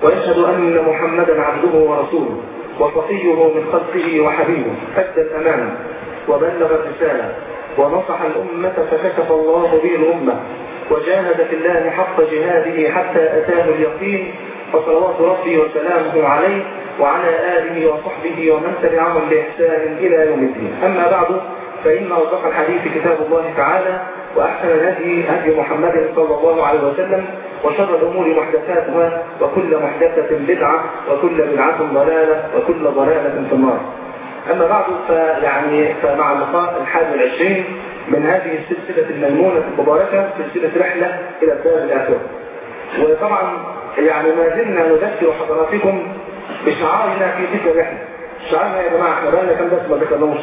ويشهد أن محمدا عبده ورسوله وصفيه من خلقه وحبيبه أدى الأمانة وبلغ الرسالة ونصح الأمة فكشف الله به الأمة وجاهد في الله حق جهاده حتى أتاه اليقين فصلوات ربي وسلامه عليه وعلى آله وصحبه ومن تبعهم بإحسان إلى يوم الدين أما بعد فإن أصدق الحديث كتاب الله تعالى وأحسن الهدي هدي محمد صلى الله عليه وسلم وشر الأمور محدثاتها وكل محدثة بدعة وكل بدعة ضلالة وكل ضلالة في النار أما بعد فيعني فمع اللقاء الحادي والعشرين من هذه السلسلة الميمونة المباركة سلسلة رحلة إلى الدار الآخرة وطبعا يعني ما زلنا نذكر حضراتكم بشعارنا في تلك الرحلة شعارنا يا جماعة احنا بقالنا كم درس ما ذكرناهوش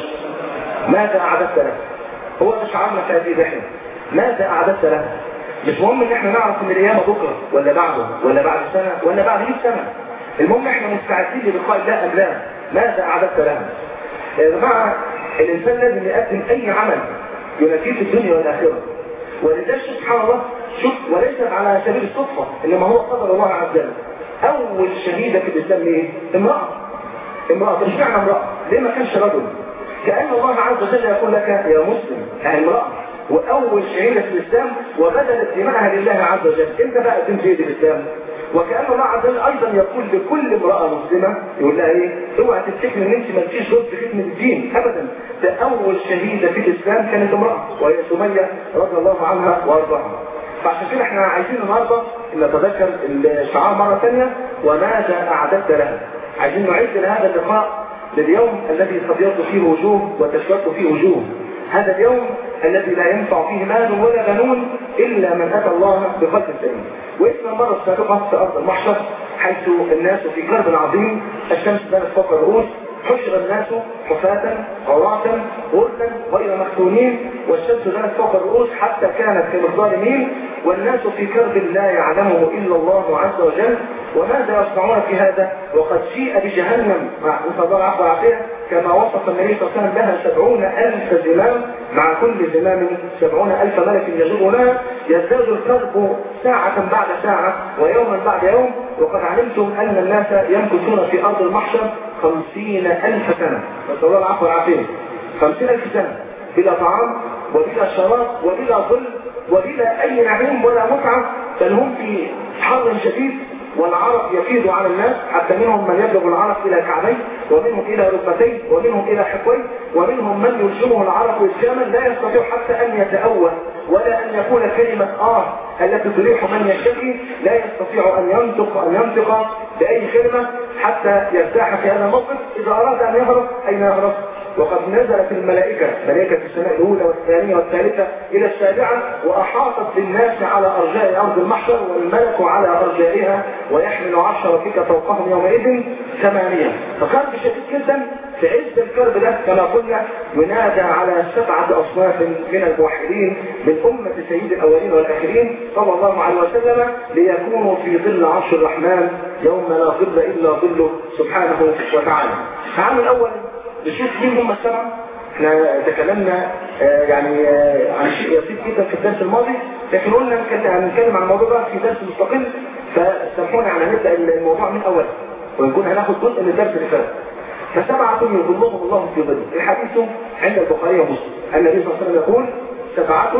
ماذا أعددت له هو ده شعارنا في هذه الرحلة ماذا أعددت له مش مهم ان احنا نعرف ان القيامة بكرة ولا بعده ولا بعد سنة ولا بعد 100 سنة المهم احنا مستعدين للقاء الله ام لا ماذا اعددت له يا جماعة الانسان لازم يقدم اي عمل ينافيه في الدنيا والاخرة ولذلك سبحان الله شوف وليست على سبيل الصدفة انما هو قدر الله عز وجل اول شهيدة في الاسلام ايه امرأة امرأة مش معنى امرأة ليه ما كانش رجل كأن الله عز وجل يقول لك يا مسلم يا امرأة واول شهيدة في الاسلام وبذلت دماءها لله عز وجل انت بقى قدمت ايه الاسلام وكأن الله عز وجل ايضا يقول لكل امرأة مسلمة يقول لها ايه اوعى تفتكر ان انت مالكيش دور في خدمة الدين ابدا ده اول شهيدة في الاسلام كانت امرأة وهي سمية رضي الله عنها وارضاها فعشان كده احنا عايزين النهارده نتذكر الشعار مرة ثانية وماذا اعددت لها عايزين نعد لهذا اللقاء لليوم الذي تبيض فيه وجوه وتشرق فيه وجوه هذا اليوم الذي لا ينفع فيه مال ولا بنون إلا من أتى الله بقلب سليم وإسم المرة السابقة في أرض المحشر حيث الناس في كرب عظيم الشمس بانت فوق الرؤوس حشر الناس حفاة عراة غرلا غير مختونين والشمس بانت فوق الرؤوس حتى كانت كمقدار ميل والناس في كرب لا يعلمه إلا الله عز وجل وماذا يصنعون في هذا وقد جيء بجهنم مع نسأل الله العفو والعافية كما وصف النبي صلى الله عليه وسلم لها سبعون ألف زمام مع كل زمام سبعون ألف ملك يجرونها يزداد الكرب ساعة بعد ساعة ويوما بعد يوم وقد علمتم أن الناس يمكثون في أرض المحشر خمسين ألف سنة نسأل الله العفو والعافية خمسين ألف سنة بلا طعام وبلا شراب وبلا ظل وبلا أي نعيم ولا متعة بل هم في حر شديد والعرق يفيض على الناس حتى منهم من يبلغ العرق إلى كعبيه ومنهم إلى ركبتيه ومنهم إلى حقويه ومنهم من يلزمه العرق إسلاما لا يستطيع حتى أن يتأوه ولا أن يقول كلمة آه التي تريح من يشتكي لا يستطيع أن ينطق أن ينطق بأي كلمة حتى يرتاح في هذا الموقف إذا أراد أن يهرب أين يهرب وقد نزلت الملائكة ملائكة السماء الأولى والثانية والثالثة إلى السابعة وأحاطت بالناس على أرجاء أرض المحشر والملك على أرجائها ويحمل عرش ربك فوقهم يومئذ ثمانية فكان شديد جدا في عز الكرب ده كما قلنا ينادى على سبعة أصناف من الموحدين من أمة سيد الأولين والآخرين صلى الله عليه وسلم ليكونوا في ظل عرش الرحمن يوم لا ظل إلا ظله سبحانه وتعالى تعالوا الأول نشوف مين هم السبعة احنا تكلمنا آه يعني آه عن شيء بسيط جدا في الدرس الماضي لكن قلنا هنتكلم عن الموضوع ده في درس مستقل فسامحونا على نبدا الموضوع من اول ونكون هناخد جزء من الدرس اللي فات فسبعة يظلهم الله في ظله الحديث عند البخاري ومسلم النبي صلى الله عليه وسلم يقول سبعة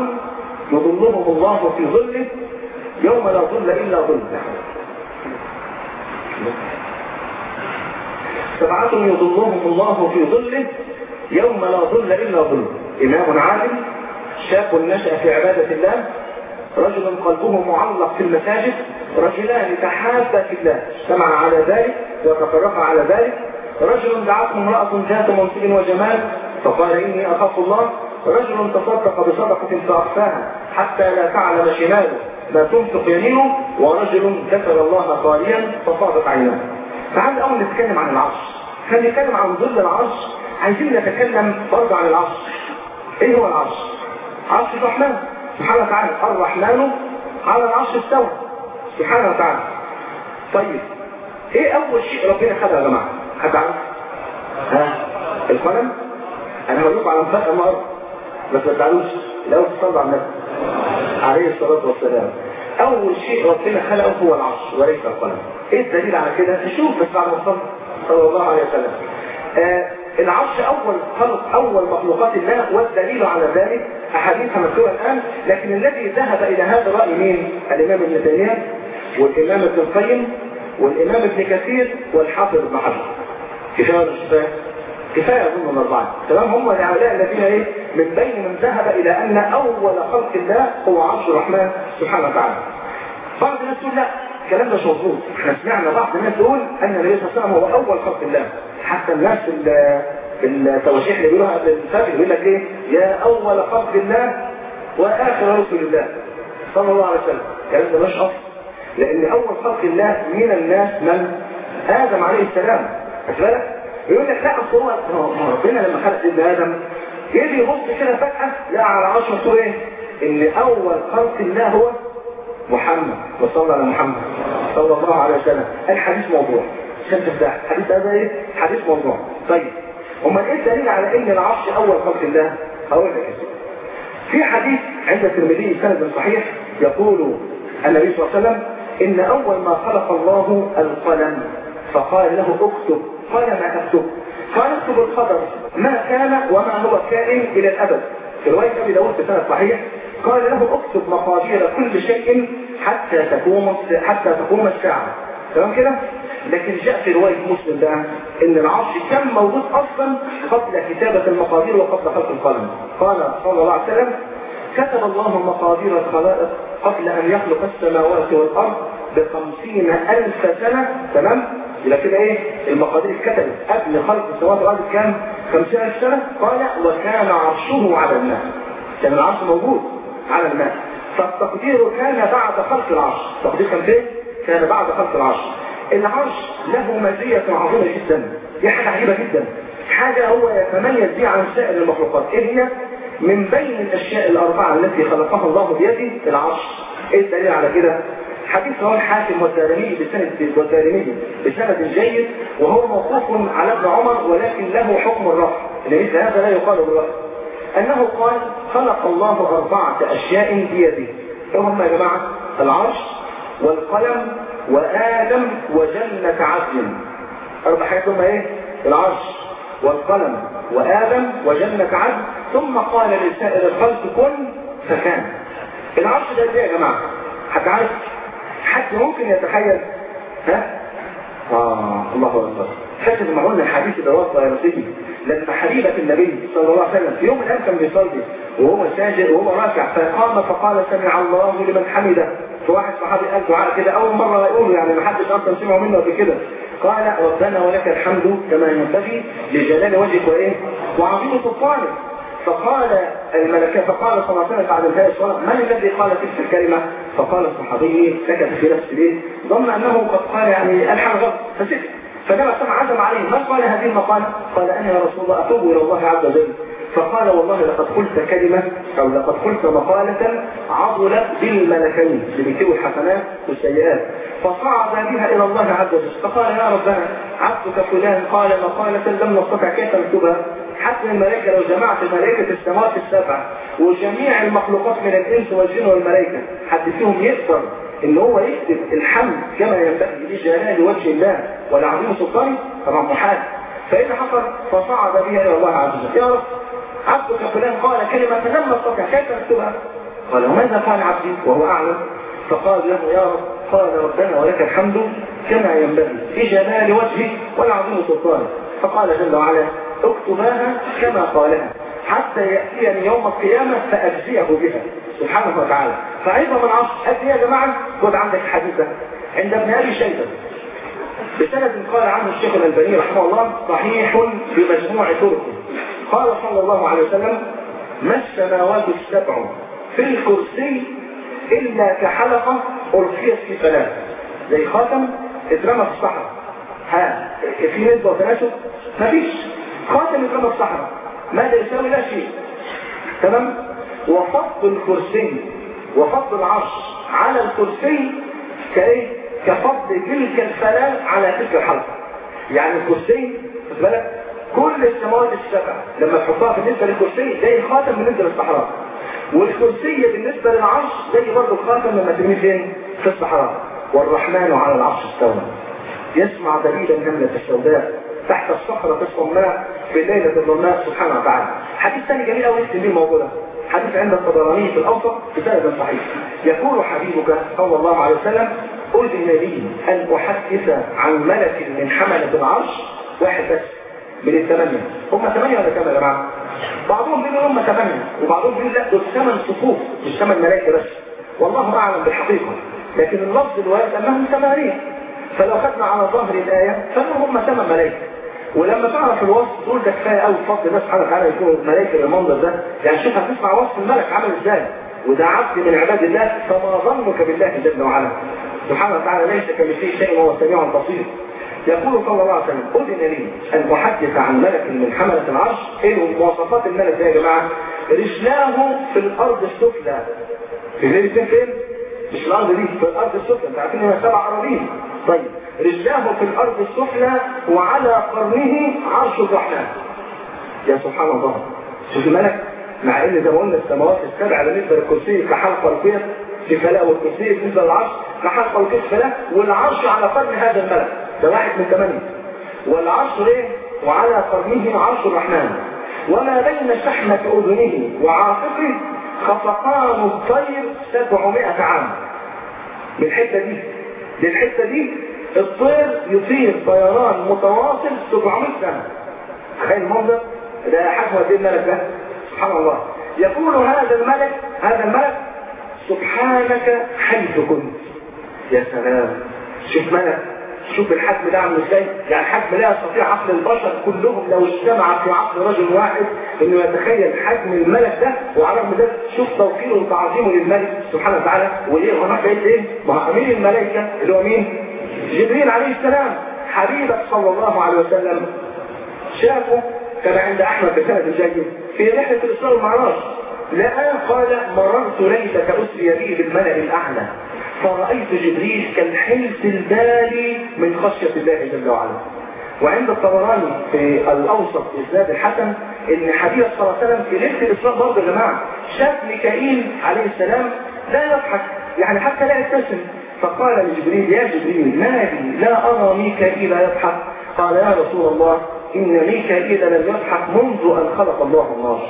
يظلهم الله في ظله يوم لا ظل الا ظله سبعة يظلهم الله في ظله يوم لا ظل إلا ظله إمام عادل شاب نشأ في عبادة الله رجل قلبه معلق في المساجد رجلان تحابا في الله اجتمعا على ذلك وتفرقا على ذلك رجل دعته امرأة ذات منصب وجمال فقال إني أخاف الله رجل تصدق بصدقة فأخفاها حتى لا تعلم شماله ما تنفق يمينه ورجل ذكر الله خاليا فصادت عيناه تعال الأول نتكلم عن العرش هنتكلم عن ظل العرش عايزين نتكلم برضه عن العرش ايه هو العرش عرش الرحمن سبحانه وتعالى الرحمن على العرش استوى سبحانه وتعالى طيب ايه اول شيء ربنا خدها يا جماعه حد عارف ها القلم انا هقول لكم على مفاجاه النهارده بس ما تزعلوش الاول تصلوا على النبي عليه الصلاه والسلام اول شيء ربنا خلقه هو العرش وليس القلم ايه الدليل على كده نشوف بس بعد ما صلى صلى الله عليه وسلم آه العرش اول خلق اول مخلوقات الله والدليل على ذلك احاديث مذكوره الان لكن الذي ذهب الى هذا الراي مين الامام ابن تيميه والامام ابن القيم والامام ابن كثير والحافظ ابن حجر كفايه ولا مش كفايه؟ كفايه اظن الاربعه تمام هم هؤلاء الذين ايه من بين من ذهب الى ان اول خلق الله هو عرش الرحمن سبحانه وتعالى بعض الناس تقول لا الكلام ده مش مظبوط احنا سمعنا بعض الناس تقول ان النبي صلى الله عليه وسلم هو اول خلق الله حتى الناس في التواشيح اللي بيقولوها قبل الفجر يقول لك ايه يا اول خلق الله واخر رسل الله صلى الله عليه وسلم الكلام ده مش اصل لان اول خلق الله من الناس من ادم عليه السلام خد بالك يقول لك لا اصل هو ربنا لما خلق سيدنا ادم يجي يبص كده فجاه لا على عرش مكتوب ايه ان اول خلق الله هو محمد وصلى على محمد صلى الله عليه وسلم الحديث موضوع عشان تفتح الحديث هذا ايه حديث موضوع طيب امال ايه الدليل على ان العرش اول خلق الله هقول لك يا في حديث عند الترمذي سند صحيح يقول النبي صلى الله عليه وسلم ان اول ما خلق الله القلم فقال له اكتب قال ما اكتب قال اكتب الخبر ما كان وما هو كائن الى الابد في روايه ابي داود في سند صحيح قال له اكتب مقادير كل شيء حتى تقوم حتى تقوم الساعه تمام كده لكن جاء في روايه مسلم بقى ان العرش كان موجود اصلا قبل كتابه المقادير وقبل خلق القلم قال صلى الله عليه وسلم كتب الله مقادير الخلائق قبل ان يخلق السماوات والارض بخمسين الف سنه تمام يبقى كده ايه المقادير اتكتبت قبل خلق السماوات والارض كام 50000 سنه قال وكان عرشه على الماء كان العرش موجود على الماء فالتقدير كان بعد خلق العرش التقدير كان فين كان بعد خلق العرش العرش له مزيه عظيمه جدا دي حاجه عجيبه جدا حاجه هو يتميز بها عن سائر المخلوقات ايه هي من بين الاشياء الاربعه التي خلقها الله بيده العرش ايه الدليل على كده حديث رواه الحاكم والدارمي بسند والدارمي بسند جيد وهو موقوف على ابن عمر ولكن له حكم الرفع لمثل هذا لا يقال بالرفع انه قال خلق الله اربعه اشياء بيده هم يا جماعه العرش والقلم وادم وجنه عدن اربع حاجات هم ايه العرش والقلم وادم وجنه عدن ثم قال لسائر الخلق كن فكان العرش ده ايه يا جماعه حد عارف حد ممكن يتخيل ها آه الله أكبر فاكر لما قلنا الحديث ده وصل يا سيدي لما حبيبة النبي صلى الله عليه وسلم في يوم من الأيام كان بيصلي وهو ساجد وهو راكع فقام فقال سمع الله لمن حمده فواحد صحابي قال دعاء كده أول مرة يقوله يعني ما حدش أصلا سمعه منه قبل كده قال ربنا ولك الحمد كما ينبغي لجلال وجهك وإيه وعظيم سلطانك فقال الملكة فقال صلى الله عليه وسلم بعد انتهاء الصلاة من الذي قال تلك الكلمة؟ فقال الصحابي سكت في نفسه ليه؟ ظن أنه قد قال يعني ألحن غلط فسكت فجمع سمع عزم عليه ما قال هذه المقالة؟ قال أنا يا رسول الله أتوب إلى الله عز وجل فقال والله لقد قلت كلمة أو لقد قلت مقالة عضلت بالملكين اللي بيكتبوا الحسنات والسيئات فصعد بها إلى الله عز وجل فقال يا ربنا عبدك فلان قال مقالة لم نستطع كيف نكتبها حتى الملائكة لو جمعت ملائكة السماوات السبع وجميع المخلوقات من الإنس والجن والملائكة حد فيهم يقدر ان هو يكتب الحمد كما ينبغي لجلال وجه الله ولعظيم سلطانه طبعا محال فإيه اللي حصل فصعد بها إلى الله عز وجل يا رب عبدك فلان قال كلمة لم نستطع كيف نكتبها قال وماذا قال عبدي وهو أعلم فقال له يا رب قال ربنا ولك الحمد كما ينبغي لجلال وجهه ولعظيم سلطانه فقال جل وعلا اكتباها كما قالها حتى يأتيني يوم القيامة فأجزيه بها سبحانه وتعالى فأيضا من عصر قد يا جماعة خد عندك حديثة عند ابن أبي شيبة بسند قال عنه الشيخ الألباني رحمه الله صحيح بمجموع طرقه قال صلى الله عليه وسلم ما السماوات السبع في الكرسي إلا كحلقة ألقيت في ثلاث زي خاتم اترمى في الصحراء ها في نسبة وتناسب مفيش خاتم اترمى في الصحراء ماذا يساوي لا شيء تمام وفض الكرسي وفض العرش على الكرسي كايه كفضل تلك الفلال على تلك الحلقة يعني الكرسي خد بالك كل السماوات السبع لما تحطها بالنسبة للكرسي زي خاتم بالنسبة للصحراء والكرسي بالنسبة للعرش زي برضه الخاتم لما ترميه فين؟ في الصحراء والرحمن على العرش استوى يسمع دليل النملة السوداء تحت الصخرة الصماء في ليلة الظلماء سبحانه وتعالى حديث ثاني جميل قوي نفسي بيه موجودة حديث عند الطبراني في الأوسط بسند صحيح يقول حبيبك صلى الله عليه وسلم أذن لي أن أحدث عن ملك من حملة العرش واحد بس من الثمانية هم ثمانية ولا كام يا جماعة؟ بعضهم بيقولوا هم ثمانية وبعضهم بيقول لا دول ثمان صفوف مش ثمان ملائكة بس والله أعلم بالحقيقة لكن اللفظ الوارد أنهم ثمانية فلو خدنا على ظاهر الآية فهم هم ثمان ملائكة ولما تعرف الوصف تقول ده كفايه قوي بفضل الله سبحانه وتعالى يكون ملائكه بالمنظر ده يعني شوف هتسمع وصف الملك عامل ازاي وده عبد من عباد الله فما ظنك بالله جل وعلا سبحانه وتعالى ليس كمثله شيء وهو السميع البصير يقول صلى الله عليه وسلم أذن لي أن أحدث عن ملك من حملة العرش إيه مواصفات الملك ده يا جماعة رجلاه في الأرض السفلى في ليلة فين؟ مش الأرض دي في الأرض السفلى أنت عارفين إنها سبع أراضين طيب رجلاه في الأرض السفلى وعلى قرنه عرش الرحمن يا سبحان الله شوف الملك مع ان زي ما قلنا السماوات السبع بالنسبه للكرسي كحلقه القيس في فلاء والكرسي بالنسبه للعرش كحلقه القيس فلاء والعرش على قرن هذا الملك ده واحد من ثمانيه والعرش ايه؟ وعلى قرنه عرش الرحمن وما بين شحمة أذنه وعاتقه خفقان الطير 700 عام من الحتة دي للحتة دي الطير يطير طيران متواصل 700 سنة تخيل المنظر ده حجم قد ايه الملك ده سبحان الله يقول هذا الملك هذا الملك سبحانك حيث كنت يا سلام شوف ملك شوف الحجم ده عامل ازاي يعني حجم لا يستطيع عقل البشر كلهم لو اجتمع في عقل رجل واحد انه يتخيل حجم الملك ده وعلى رغم ذلك شوف توقيره وتعظيمه للملك سبحانه وتعالى وايه هناك ايه ما هو امين الملائكه اللي هو مين جبريل عليه السلام حبيبك صلى الله عليه وسلم شافه كما عند احمد بسند جيد في رحله الاسراء والمعراج لا قال مررت ليله اسري بي بالملا الاعلى فرأيت جبريل كالحلف البالي من خشية الله جل وعلا وعند الطبراني في الأوسط إسناد الحسن إن حبيب صلى الله عليه وسلم في ليلة الإسراء برضه يا جماعة شاف ميكائيل عليه السلام لا يضحك يعني حتى لا يبتسم فقال لجبريل يا جبريل ما لي لا أرى ميكائيل يضحك قال يا رسول الله إن ميكائيل لم يضحك منذ أن خلق الله النار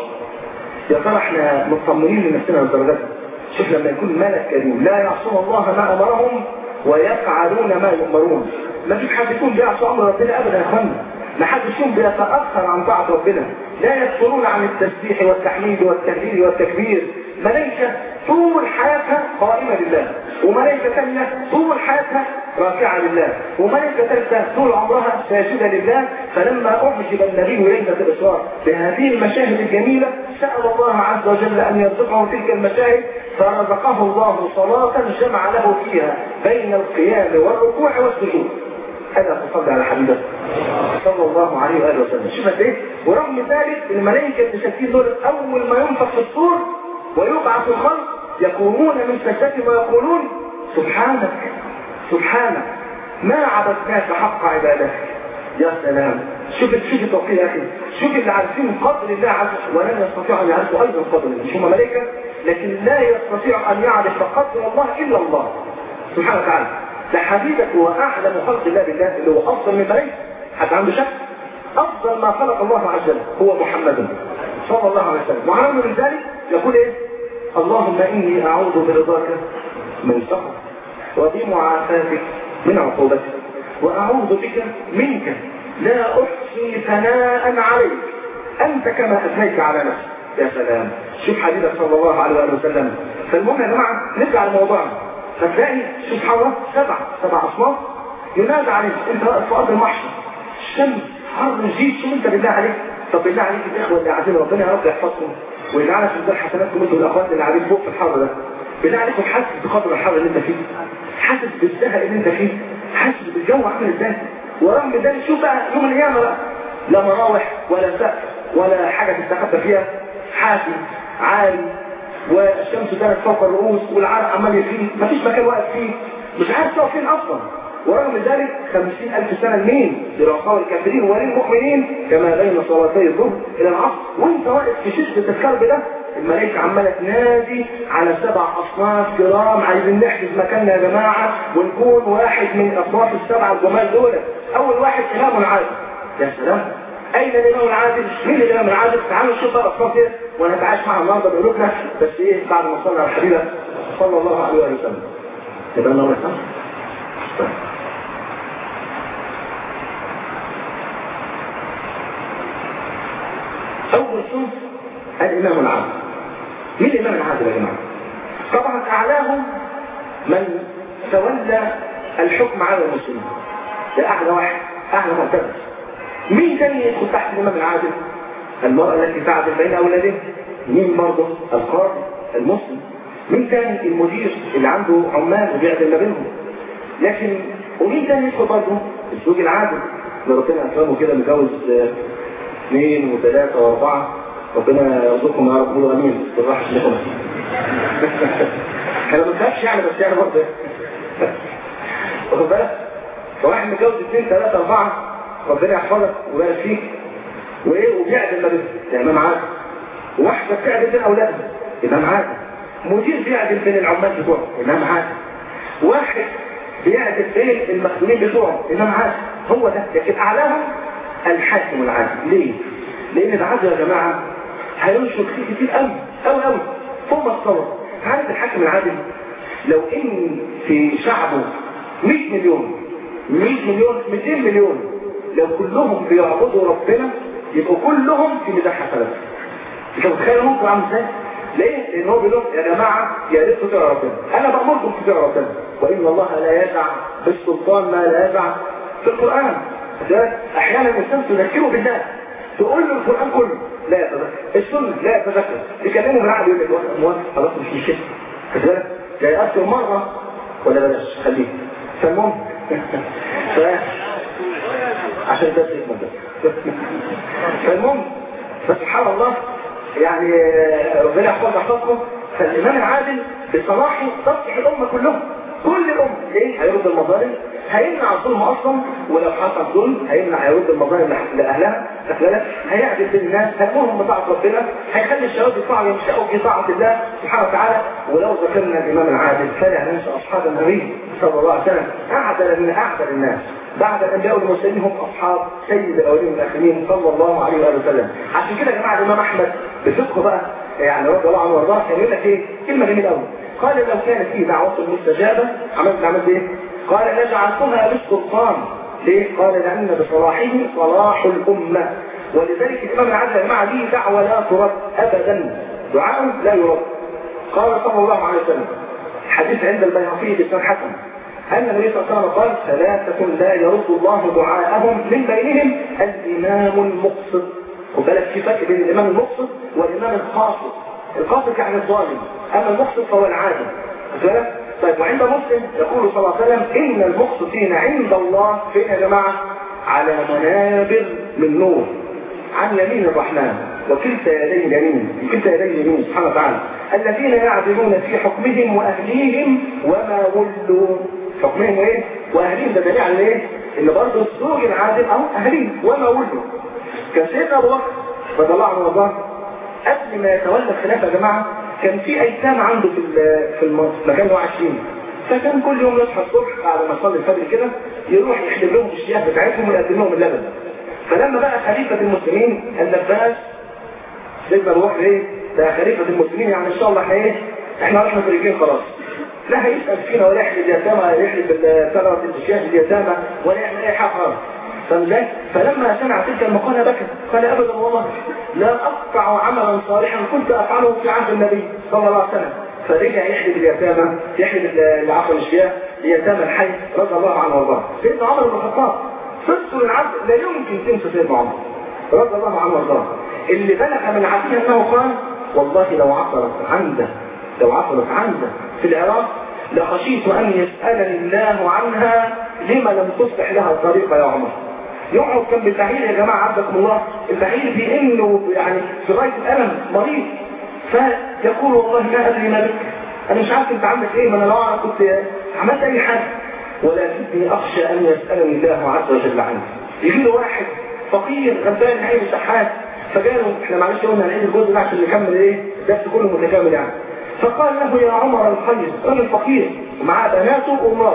يا ترى احنا مطمنين لنفسنا للدرجات شوف لما يكون ملك كريم لا يعصون الله ما امرهم ويفعلون ما يؤمرون ما فيش حد يكون بيعصي امر ربنا ابدا يا اخوانا ما حد يكون بيتاخر عن طاعه ربنا لا يكفرون عن التسبيح والتحميد والتهليل والتكبير ملائكه طول حياتها قائمه لله وملائكه ثانيه طول حياتها راكعه لله وملائكه ثالثه طول عمرها ساجده لله فلما اعجب النبي ليله الاسراء بهذه المشاهد الجميله سال الله عز وجل ان يرزقه تلك المشاهد فرزقه الله صلاه جمع له فيها بين القيام والركوع والسجود هذا تصلي على حبيبك صلى الله عليه واله وسلم شوف قد ايه ورغم ذلك الملائكه المشاكين دول اول ما ينفخ في الصور ويبعث الخلق يقومون من سجدتهم ويقولون سبحانك سبحانك ما عبدناك حق عبادتك يا سلام شوف شوف التوقيت يا اخي شوف اللي عارفين قدر الله عز وجل ولن يستطيعوا ان يعرفوا ايضا قدر الله مش هم ملائكه لكن لا يستطيع ان يعرف قدر الله الا الله سبحانه وتعالى ده حبيبك هو اعلم خلق الله بالله اللي هو افضل من الملائكه حد عنده شك افضل ما خلق الله عز وجل هو محمد صلى الله عليه وسلم وعلى من ذلك يقول ايه اللهم اني اعوذ برضاك من سخط وبمعافاتك من عقوبتك واعوذ بك منك لا احصي ثناء عليك انت كما اثنيت على نفسك يا سلام شوف حبيبك صلى الله عليه وآله وسلم فالمهم يا جماعه نرجع لموضوعنا فتلاقي سبحان الله سبع سبع اصناف ينادى عليك انت واقف في ارض المحشر الشمس حر جيد شوف انت بالله عليك طب بالله عليك الاخوه اللي قاعدين ربنا يا رب يحفظكم ويجعلنا في ميزان حسناتكم انتوا الاخوات اللي قاعدين فوق في الحر ده بالله عليكم حاسس بقدر الحر اللي انت فيه حاسس بالزهق اللي انت فيه حاسس بالجو عامل ازاي ورغم ذلك شوف بقى يوم القيامه بقى لا مراوح ولا سقف ولا حاجه تستخبى فيها حافي عالي والشمس كانت فوق الرؤوس والعرق عمال يفيد مفيش مكان واقف فيه مش عارف تقف فين اصلا ورغم ذلك خمسين ألف سنة لمين؟ لرقاء الكافرين وللمؤمنين كما بين صلاتي الظهر إلى العصر وانت واقف في شدة الكرب ده الملائكة عمالة تنادي على سبع أصناف كرام عايزين نحجز مكاننا يا جماعة ونكون واحد من أصناف السبعة الجمال دول أول واحد إمام عادل يا سلام أين الإمام العادل؟ مين الإمام العادل؟ تعالوا نشوف بقى الأصناف دي ونتعايش معها النهارده بقلوبنا بس إيه بعد ما صلى على حبيبه صلى الله عليه وسلم. يبقى الله يسلمك. أول صنف الإمام العادل مين الإمام العادل يا جماعة؟ طبعا أعلاهم من تولى الحكم على المسلمين ده أعلى واحد أعلى مرتبة مين تاني يدخل تحت الإمام العادل؟ المرأة التي تعدل بين أولادها مين برضه؟ القاضي المسلم مين تاني المدير اللي عنده عمال وبيعدل ما بينهم لكن ومين تاني يدخل برضه؟ الزوج العادل اللي ربنا أكرمه كده متجوز اثنين وثلاثة وأربعة ربنا يرزقكم يا رب قولوا امين بالراحه لكم احنا ما بنخافش يعني بس يعني برضه واخد بالك فواحد متجوز اثنين ثلاثة أربعة ربنا يحفظك ويبارك فيك وإيه وبيعدل ما بينهم ده إمام عادل واحدة بتعدل بين أولادها إمام عادل مدير بيعدل بين العمال بتوعه إمام عادل واحد بيعدل بين المخدومين بتوعه إمام عادل هو ده لكن أعلاهم الحاكم العادل ليه؟ لأن العدل يا جماعة هينشر فيه كتير قوي قوي قوي فوق ما تصور عارف الحاكم العادل لو ان في شعبه 100 مليون 100 مليون 200 مليون لو كلهم بيعبدوا ربنا يبقوا كلهم في ميزان حسنات انت متخيل ممكن عامل ازاي؟ ليه؟ لان هو بيقول يا جماعه يا ريت تطيعوا ربنا انا بامركم تطيعوا ربنا وان الله لا يدع بالسلطان ما لا يدع في القران احيانا الانسان تذكره بالله تقول له القرآن كله لا يتذكر السنة لا يتذكر تكلمه من عقل يقول لك موافق خلاص مش مشكلة كذلك لا يأثر مرة ولا بلاش خليه فالمهم ف... عشان ده يكمل ده فالمهم فسبحان الله يعني ربنا يحفظ يحفظكم فالإمام العادل بصلاحه تصلح الأمة كلهم كل الأمة ليه؟ هيرد المظالم هيمنع الظلم اصلا ولو حصل ظلم هيمنع هيرد المظالم لاهلها اخلاقها هيعدل بين الناس هيامرهم بطاعه ربنا هيخلي الشباب يطاعوا ينشأوا في طاعه الله سبحانه وتعالى ولو ذكرنا الامام العادل فلا ننسى اصحاب النبي صلى الله عليه وسلم اعدل من اعدل الناس بعد الانبياء والمرسلين هم اصحاب سيد الاولين والاخرين صلى الله عليه واله وسلم عشان كده يا جماعه الامام احمد بفقه بقى يعني رضي الله عنه وارضاه كان يقول لك ايه كلمه جميله قوي قال لو كانت فيه دعوه مستجابه عملت عملت ايه قال نجعلتها للسلطان ليه؟ قال لأن بصلاحه صلاح الأمة ولذلك الإمام العدل يا جماعة ليه دعوة لا ترد أبدا دعاء لا يرد قال صلى الله عليه وسلم حديث عند البيهقي بإسناد حسن أن النبي صلى الله عليه وسلم قال ثلاثة لا يرد الله دعاءهم من بينهم الإمام المقصد وبالك في فرق بين الإمام المقصد والإمام القاصد القاصد يعني الظالم أما المقصد فهو العادل بالك طيب وعند مسلم يقول صلى الله عليه وسلم إن المقسطين عند الله فين يا جماعة على منابر من نور عن يمين الرحمن وكلتا يديه اليمين كلتا يديه اليمين سبحانه وتعالى الذين يعدلون في حكمهم وأهليهم وما ولوا حكمهم ايه وأهليهم ده دليل على ايه ان برضه الزوج العادل اهو أهليهم وما ولوا كان سيدنا أبو بكر رضي الله عنه وارضاه قبل ما يتولى الخلافة يا جماعة كان في ايتام عنده في في المكان اللي هو عايش فيه فكان كل يوم يصحى الصبح بعد ما يصلي الفجر كده يروح يحلب لهم الشياه بتاعتهم ويقدم لهم اللبن فلما بقى خليفه المسلمين اللباس سيدنا الروح ايه ده خليفه المسلمين يعني ان شاء الله احنا ايه احنا رحنا فريقين خلاص لا هيسال فينا ولا يحلب اليتامى ولا يحلب ثمره الشياه اليتامى ولا يعمل اي حاجه خالص فازاي؟ فلما سمع تلك المقالة بكى قال ابدا والله لا اقطع عملا صالحا كنت افعله في عهد النبي صلى الله عليه وسلم فرجع يحلب اليتامى يحلب العفو الاشياء اليتامى الحي رضي الله عنه وارضاه سيدنا عمر بن الخطاب قصته للعبد لا يمكن تنسى سيدنا عمر رضي الله عنه وارضاه اللي بلغ من عبده انه قال والله لو عثرت عنده لو عثرت عنده في العراق لخشيت ان يسالني الله عنها لما لم تصلح لها الطريقه يا عمر يقعد جنب البعير يا جماعة عبدكم الله البعير بإنه يعني في غاية الألم مريض فيقول والله ما أدري ما بك أنا مش عارف أنت عندك إيه ما أنا لو أعرف كنت عملت أي حاجة ولكني اخشى ان يسالني الله عز وجل عنه يجي له واحد فقير غلبان عيب شحات فقالوا احنا معلش قلنا هنعيد الجزء ده عشان نكمل ايه الدرس كله متكامل يعني فقال له يا عمر الخير راجل فقير ومعاه بناته ومراته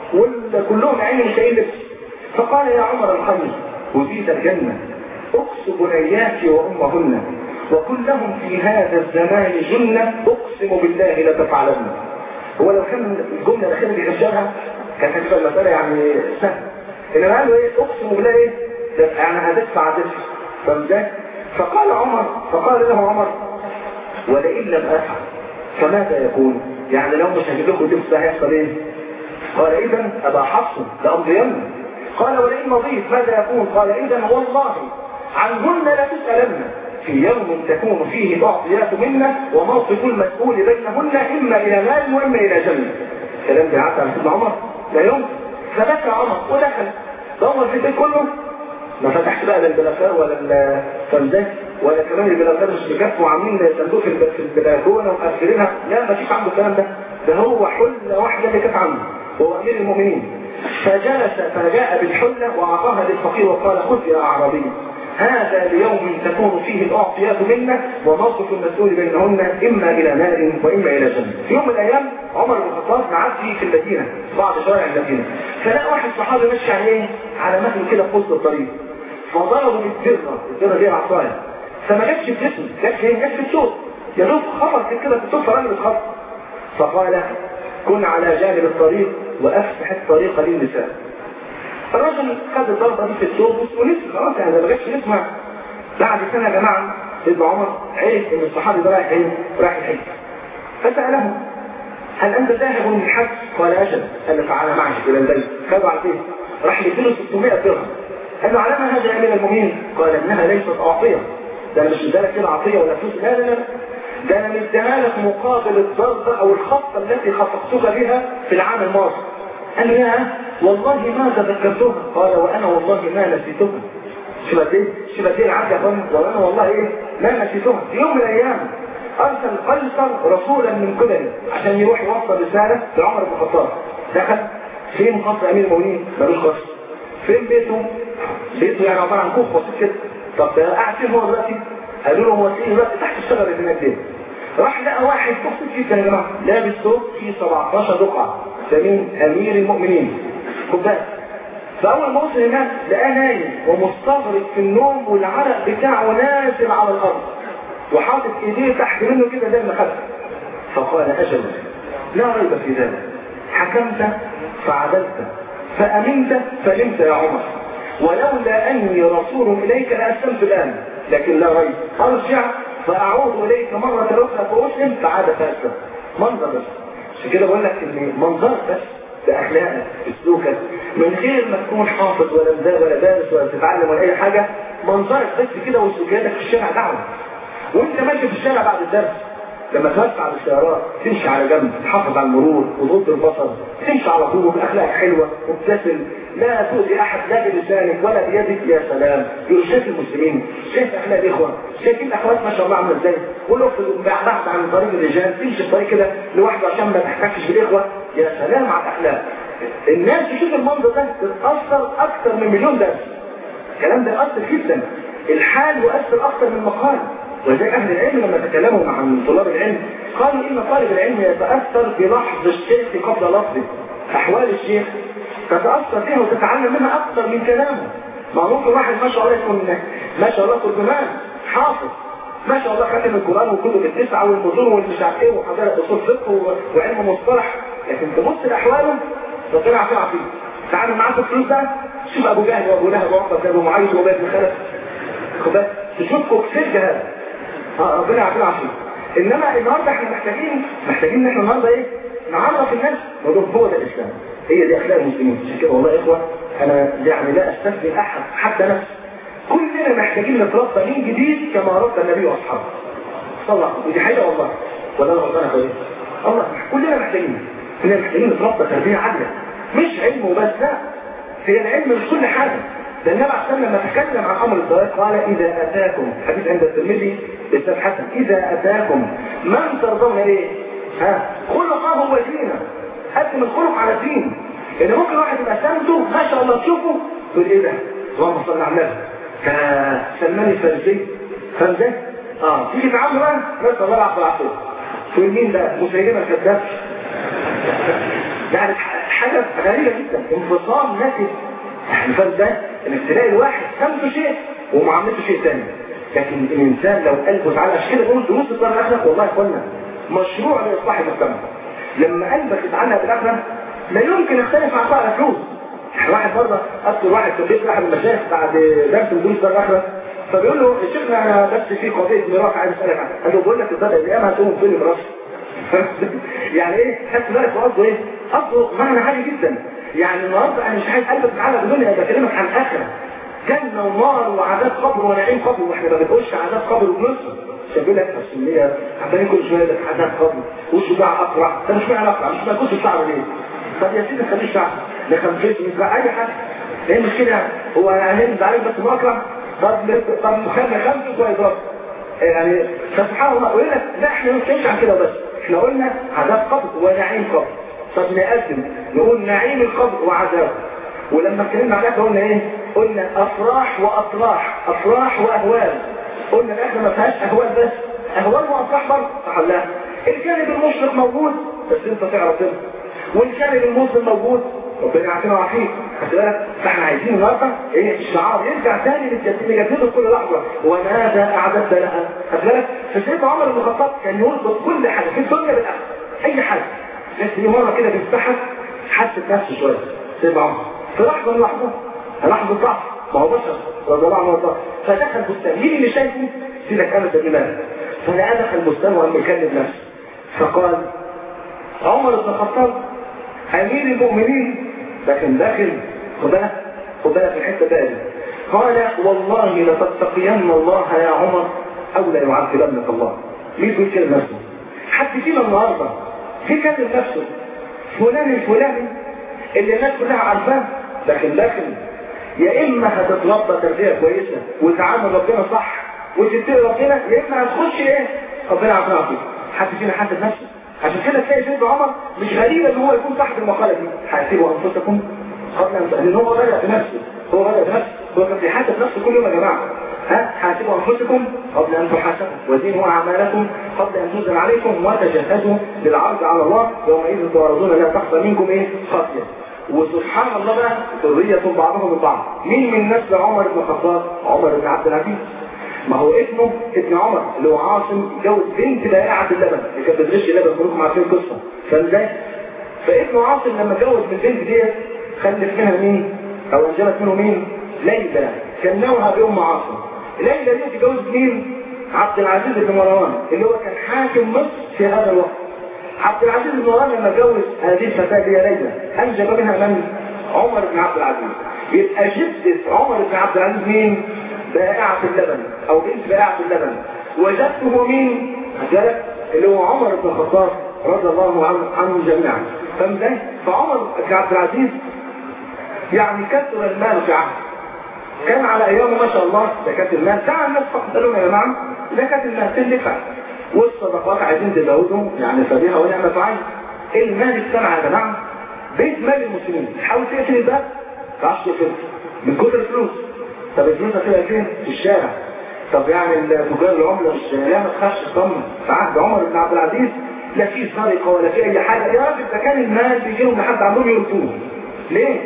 وكلهم عيني مش لاقيين لبس فقال يا عمر الخير وزيد الجنه اقص بنياتي وامهن وكن لهم في هذا الزمان جنه اقسم بالله لتفعلن هو لو كان الجمله الاخيره اللي رجعها كانت هتبقى المساله يعني سهله انما قال له ايه اقسم بالله ايه يعني هتدفع هتدفع فاهم فقال عمر فقال له عمر ولئن لم افعل فماذا يكون يعني لو مش هجيب لكم دبس هيحصل ايه قال اذا ابا حفص لامضين قال ولئن مضيت ماذا يكون قال اذا والله عنهن لا تسالن في يوم تكون فيه الاعطيات منا وموقف المسؤول بينهن اما الى مال واما الى جنه الكلام ده عدى على سيدنا عمر لا يوم فبكى عمر ودخل دور في البيت كله ما فتحش بقى لا البلافار ولا الفندق ولا كمان البلافار مش بكف وعاملين صندوق في البلكونه ومقفلينها لا ما فيش عنده الكلام ده ده هو حله واحده اللي كانت عنده وهو امير المؤمنين فجلس فجاء بالحله واعطاها للفقير وقال خذ يا اعرابي هذا ليوم تكون فيه الاعطيات منا وموقف المسؤول بينهن اما الى مال واما الى جنه. في يوم من الايام عمر بن الخطاب معدي في المدينه بعض شوارع المدينه فلقى واحد صحابي ماشي على ايه؟ على مهله كده في وسط الطريق فضربه بالدره، الدره دي عصايه فما جاتش في جسمه، جت فين؟ جت في الصوت يا دوب خبط كده في الصوت فراجل اتخبط فقال كن على جانب الطريق وافتح الطريق للنساء الراجل خد الضربه دي في الثوب ونسي خلاص يعني ما بقاش نسمع بعد سنه يا جماعه سيدنا عمر عرف ان الصحابي ده رايح ايه؟ رايح الحج فساله هل انت ذاهب للحج؟ قال اجل قال تعالى معي الى البيت خدوا على البيت راح يديله 600 درهم قال له على ما هذا يا امير المؤمنين؟ قال انها ليست اعطيه ده انا مش مدالك كده عطيه ولا فلوس لا لا لا ده انا مديها لك مقابل الضربه او الخطه التي خطفتك بها في العام الماضي قال له يا والله ما تذكرتها قال وانا والله ما نسيتها شبه ايه شبه ايه العبد يا اخوان وانا والله ايه ما نسيتها في يوم من الايام ارسل قيصر رسولا من قبله عشان يروح يوصل رساله لعمر بن الخطاب دخل فين قصر امير المؤمنين ملوش قصر فين بيته بيته يعني عباره عن كوخ بسيط كده طب قاعد فين هو دلوقتي قالوا له هو فين دلوقتي تحت الشجره اللي هناك دي راح لقى واحد بسيط جدا يا جماعه لابس ثوب فيه 17 دقعه ده مين امير المؤمنين خد بالك فاول ما وصل هناك لقاه نايم ومستغرق في النوم والعرق بتاعه نازل على الارض وحاطط ايديه تحت منه كده زي المخده فقال اجل لا ريب في ذلك حكمت فعدلت فامنت فنمت يا عمر ولولا اني رسول اليك لاسلمت الان لكن لا ريب ارجع فاعود اليك مره اخرى فاسلم فعاد فاسلم منظر بس عشان كده بقول لك ان منظر بس باخلاقك بسلوكك من غير ما تكون حافظ ولا مدار ولا دارس ولا تتعلم ولا اي حاجه منظرك بس كده وسلوكياتك في الشارع دعوه وانت ماشي في الشارع بعد الدرس لما توسع بالسيارات تمشي على جنب تحافظ على المرور وتغض البصر تمشي على طول باخلاق حلوه مبتسم لا تؤذي احد لا بلسانك ولا بيدك يا سلام يقول شايف المسلمين شايف اخلاق الاخوه شايف الاخوات ما شاء الله عامله ازاي ولو بعد عن طريق الرجال تمشي الطريق كده لوحده عشان ما تحتكش بالاخوه يا سلام على الاخلاق الناس تشوف المنظر ده تتاثر اكثر من مليون درس الكلام ده يأثر جدا الحال يؤثر اكثر من مقال ولذلك اهل العلم لما تكلموا مع طلاب العلم قالوا ان طالب العلم يتاثر بلحظ الشيخ قبل لفظه احوال الشيخ تتاثر بها وتتعلم منها اكثر من كلامه ما ممكن واحد ما شاء الله يكون ما شاء الله ترجمان حافظ ما شاء الله ختم القران والكتب التسعه والمتون والمش عارف ايه وحضاره اصول فقه وعلم مصطلح لكن تبص لاحواله ربنا يعافيه فيه تعالوا معاه في الفلوس ده شوف ابو جهل وابو لهب وعقبه بن ابو معيط وابي بن خلف خد بالك تشوفكم كتير جهاد اه ربنا يعافينا عافيه انما النهارده احنا محتاجين محتاجين ان احنا النهارده ايه نعرف الناس موضوع هو ده الاسلام هي دي اخلاق المسلمين عشان كده والله يا اخوه انا يعني لا استثني احد حتى نفسي كلنا محتاجين نتربى من جديد كما ربى النبي واصحابه صلى الله ودي حقيقه والله ولا انا غلطان يا الله كلنا محتاجين كلنا محتاجين نتربى تربيه عادله مش علم وبس لا هي العلم مش كل حاجه ده النبي عليه الصلاه لما تكلم عن امر الزواج قال اذا اتاكم حديث عند الترمذي بإسناد حسن اذا اتاكم من ترضون ايه؟ ها خلقه ودينه قدم الخلق على الدين ان ممكن واحد يبقى سمته ما شاء الله تشوفه تقول ايه ده اللهم صل على النبي كسلمان الفارسي فاهم ازاي؟ اه تيجي تعامله بقى بس الله يعفو العفو تقول مين ده مسيلمه الكذاب يعني حاجه غريبه جدا انفصام ناتج يعني فاهم ازاي؟ انك تلاقي الواحد سمته شيء ومعاملته شيء ثاني لكن الانسان لو قلبه تعالى عشان كده بقول دروس الدار الاخره والله يا اخوانا مشروع لاصلاح المجتمع لما قلبك يتعلق بالاخره لا يمكن يختلف عن بقى فلوس يعني واحد مره اكثر واحد في البيت واحد من المشايخ بعد درس دروس الدار الاخره فبيقول له يا شيخنا انا بس في قضيه ميراث عايز اسالك عنها قال له بقول لك البدء الايام هتقوم فين الميراث يعني ايه خدت بالك قصده ايه قصده معنى عالي جدا يعني النهارده انا مش عايز قلبك تعالى بدنيا بكلمك عن اخره جنة ونار وعذاب قبر ونعيم قبر واحنا ما بنقولش عذاب قبر وبنصر شايفين لك السنية عمالين كل شوية لك عذاب قبر وشجاع أقرع ده مش معنى أقرع مش معنى كنت الشعر ليه طب يا سيدي خليه شعر ده خمسين مش أي حاجة ايه المشكلة هو هند عليك بس مقرع طب طب مخلي خمسة كويس رب يعني فسبحان الله ويقول لك لا احنا ما بنتكلمش عن كده بس احنا قلنا عذاب قبر ونعيم قبر طب نقدم نقول نعيم القبر وعذاب ولما اتكلمنا على الاخره قلنا ايه قلنا افراح واطراح افراح واهوال قلنا الاخره ما فيهاش اهوال بس اهوال وافراح برضه صح لا الجانب المشرق موجود بس انت تعرف كده والجانب المظلم موجود ربنا يعافينا ويعافيك خد بالك فاحنا عايزين النهارده ايه الشعار يرجع تاني نجدده كل لحظه وماذا اعددت لها خد بالك فسيدنا عمر بن الخطاب كان يربط كل حاجه في الدنيا بالاخره اي حاجه بس دي مره كده بيفتحها حس نفسه شويه سيدنا عمر في لحظه من لحظه لحظه ضعف ما هو بشر رضي الله عنه وارضاه فدخل بستان مين اللي شايفه؟ سيدك انس بن مالك فلقى دخل البستان وقام يكلم نفسه فقال عمر بن الخطاب امير المؤمنين لكن داخل خد بالك خد بالك من الحته دي قال والله لتتقين الله يا عمر او لا يعذبنك الله مين بيقول كده نفسه حد فينا النهارده في كلم نفسه فلان الفلاني اللي الناس كلها عارفاه لكن لكن يا اما هتتربى تربيه كويسه وتعامل ربنا صح وتتقي ربنا يا اما هتخش ايه ربنا يعافينا فيك حد فينا حاسب نفسه عشان كده تلاقي سيدنا عمر مش غريب ان هو يكون تحت المقاله دي حاسبوا انفسكم قبل ان لان هو بدا بنفسه هو بدا بنفسه هو كان بيحاسب نفسه كل يوم يا جماعه ها حاسبوا انفسكم قبل ان تحاسبوا وزنوا اعمالكم قبل ان تنزل عليكم وتجهزوا للعرض على الله يومئذ تعرضون لا تخفى منكم ايه خافيه وسبحان الله بقى ذرية بعضهم من بعض مين من نسل عمر بن الخطاب عمر بن عبد العزيز ما هو ابنه ابن عمر اللي هو عاصم اتجوز بنت بائعة اللبن اللي كانت بتغش اللبن كلكم عارفين القصة فازاي فابنه عاصم لما اتجوز من البنت ديت خلف منها مين او انجبت منه مين ليلى كنوها بام عاصم ليلى دي تتجوز مين عبد العزيز بن مروان اللي هو كان حاكم مصر في هذا الوقت عبد العزيز بن مروان لما اتجوز هذه الفتاة اللي هي ليلى انجب منها من عمر بن عبد العزيز يبقى جدة عمر بن عبد العزيز مين بائعة اللبن او بنت بائعة اللبن وجدته مين جلت اللي هو عمر بن الخطاب رضي الله عنه, عنه جميعا فمزاي فعمر بن عبد العزيز يعني كثر المال في عهده كان على ايامه ما شاء الله زكاة المال دعا الناس فقط قالوا يا جماعه زكاة المال تلفع والصدقات عايزين تزودهم يعني فبيها ونعمة عين المال اجتمع يا جماعه بيت مال المسلمين تحاول تقفل الباب ما تعرفش تقفل من كتر الفلوس طب الفلوس هتبقى فين؟ في الشارع طب يعني تجار العمله في الشارع ما تخافش تطمن في عهد عمر بن عبد العزيز لا في سرقه ولا في اي حاجه يا راجل ده كان المال بيجي لهم لحد عندهم يردوه ليه؟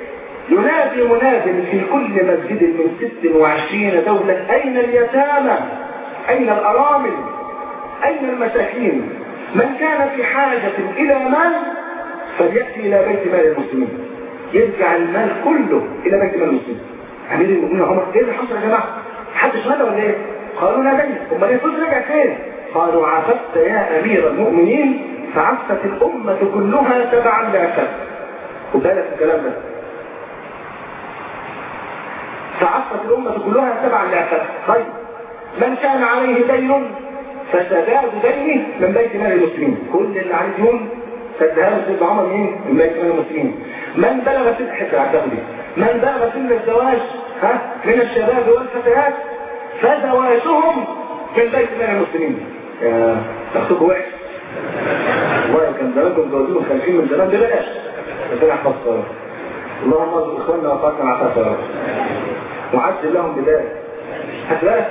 ينادي مناد في كل مسجد من 26 دولة أين اليتامى؟ أين الأرامل؟ أين المساكين؟ من كان في حاجة إلى مال فليأتي إلى بيت مال المسلمين يرجع المال كله إلى بيت مال المسلمين أمير المؤمنين عمر إيه اللي حصل يا جماعة؟ محدش مات ولا إيه؟ قالوا نادينا أمال الفلوس رجع فين؟ قالوا عففت يا أمير المؤمنين فعفت الأمة كلها تبعا لعفت خد بالك الكلام ده فعفت الأمة كلها تبعا لعفت طيب من كان عليه دين فسداد دينه من بيت مال المسلمين كل اللي عليه ديون سدها له سيدنا عمر مين؟ من بيت مال المسلمين من بلغ سن حتى العتاق دي من بلغ سن الزواج ها من الشباب والفتيات فزواجهم من بيت مال المسلمين يا تاخدكم وحش والله كان زمانكم جوازين خالفين من زمان ببلاش ربنا يحفظكم اللهم ارزق اخواننا واخواتنا العفاف يا رب وعجل لهم بذلك هتلاقي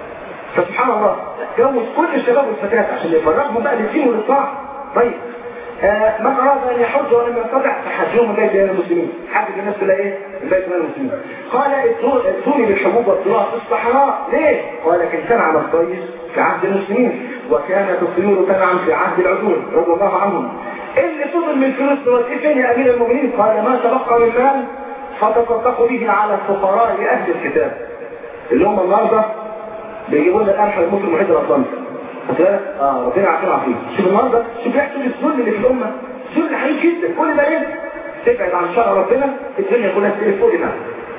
فسبحان الله جوز كل الشباب والفتيات عشان يفرغهم بقى للدين والإطلاع طيب آه من أراد أن يحج ولم يستطع فحجهم البيت من المسلمين حج الناس كلها إيه؟ البيت من المسلمين قال ائتوني بالحبوب والطلاق في الصحراء ليه؟ قال لكن تنعم الطيش في عهد المسلمين وكانت الطيور تنعم في عهد العدول رضي الله عنهم اللي فضل من فلوس دلوقتي فين يا أمير المؤمنين؟ قال ما تبقى من مال فتصدقوا به على الفقراء أهل الكتاب اللي هم النهارده بيجيبوا لنا القمح والموت المحيط الاطلنطي هتلاقي اه ربنا عارفين عارفين شوف النهارده شوف يحصل الذل اللي في الامه ذل حقيقي جدا كل ده ليه؟ تبعد عن شرع ربنا الدنيا كلها تقف فوق دماغك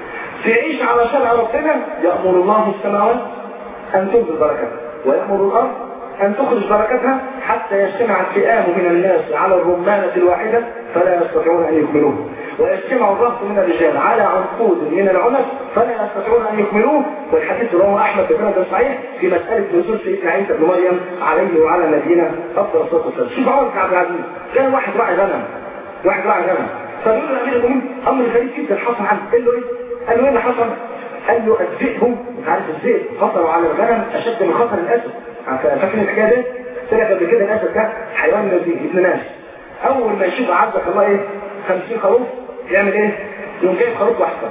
تعيش على شرع ربنا يأمر الله السماوات أن تنزل بركتها ويأمر الأرض أن تخرج بركتها حتى يجتمع الفئام من الناس على الرمانة الواحدة فلا يستطيعون أن يكملوه ويجتمع الرهط من الرجال على عنقود من العنف فلا يستطيعون أن يكملوه والحديث رواه أحمد بن صحيح في مسألة نزول سيدنا عيسى بن مريم عليه وعلى نبينا أفضل الصلاة والسلام شوف عمر بن عبد العزيز كان واحد راعي غنم واحد راعي غنم فبيقول له أمير المؤمنين أمر غريب جدا حصل عنه قال له إيه؟ قال له إيه اللي حصل؟ قال له الذئب انت عارف الذئب خطروا على الغنم أشد من خطر الأسد فاكر الحكاية دي؟ طلع قبل كده الأسد ده حيوان نزيه ابن ناس أول ما يشوف عزك الله إيه 50 خروف يعمل إيه؟ يقوم جايب خروف واحدة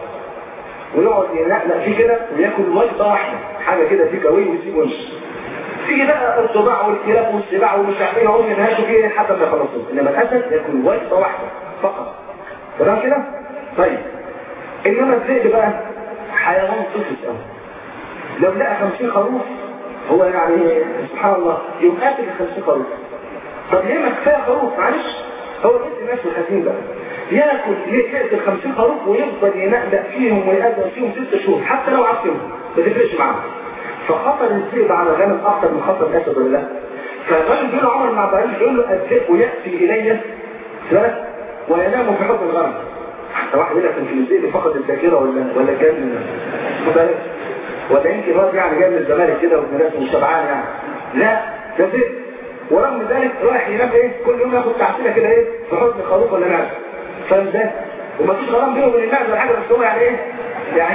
ويقعد ينقنق فيه كده وياكل وجبة واحدة حاجة كده فيه قوي ويسيب وش تيجي بقى الصداع والكلاب والسباع ومش عارفين هم ينهاشوا فيه حتى ما يخلصوا انما الاسد ياكل وجبة واحدة فقط تمام كده؟ طيب انما الذئب بقى حيوان طفل قوي لو لقى 50 خروف هو يعني سبحان الله يقوم قاتل ال 50 خروف طب ليه ما كفايه خروف معلش هو بس الناس الخسين بقى ياكل يقتل 50 خروف ويفضل ينقلق فيهم ويقدم فيهم ست شهور حتى لو عطيهم ما تفرقش معاه فخطر الذئب على الغنم اكثر من خطر الاسد ولا لا فالراجل بيقول عمر بن عبد العزيز بيقول له الذئب ياتي الي وينام في حضن الغنم حتى واحد يقول لك في الذئب فقد الذاكره ولا ولا كان بالك ولا يمكن واد يعني جاي من الزمالك كده وابن ناس مش شبعان يعني لا ده ذئب ورغم ذلك رايح ينام ايه كل يوم ياخد تعسيله كده ايه في حضن خروف ولا نعم فاهم ازاي ومفيش غرام بينه وبين الناس ولا حاجه بس هو يعني ايه يعني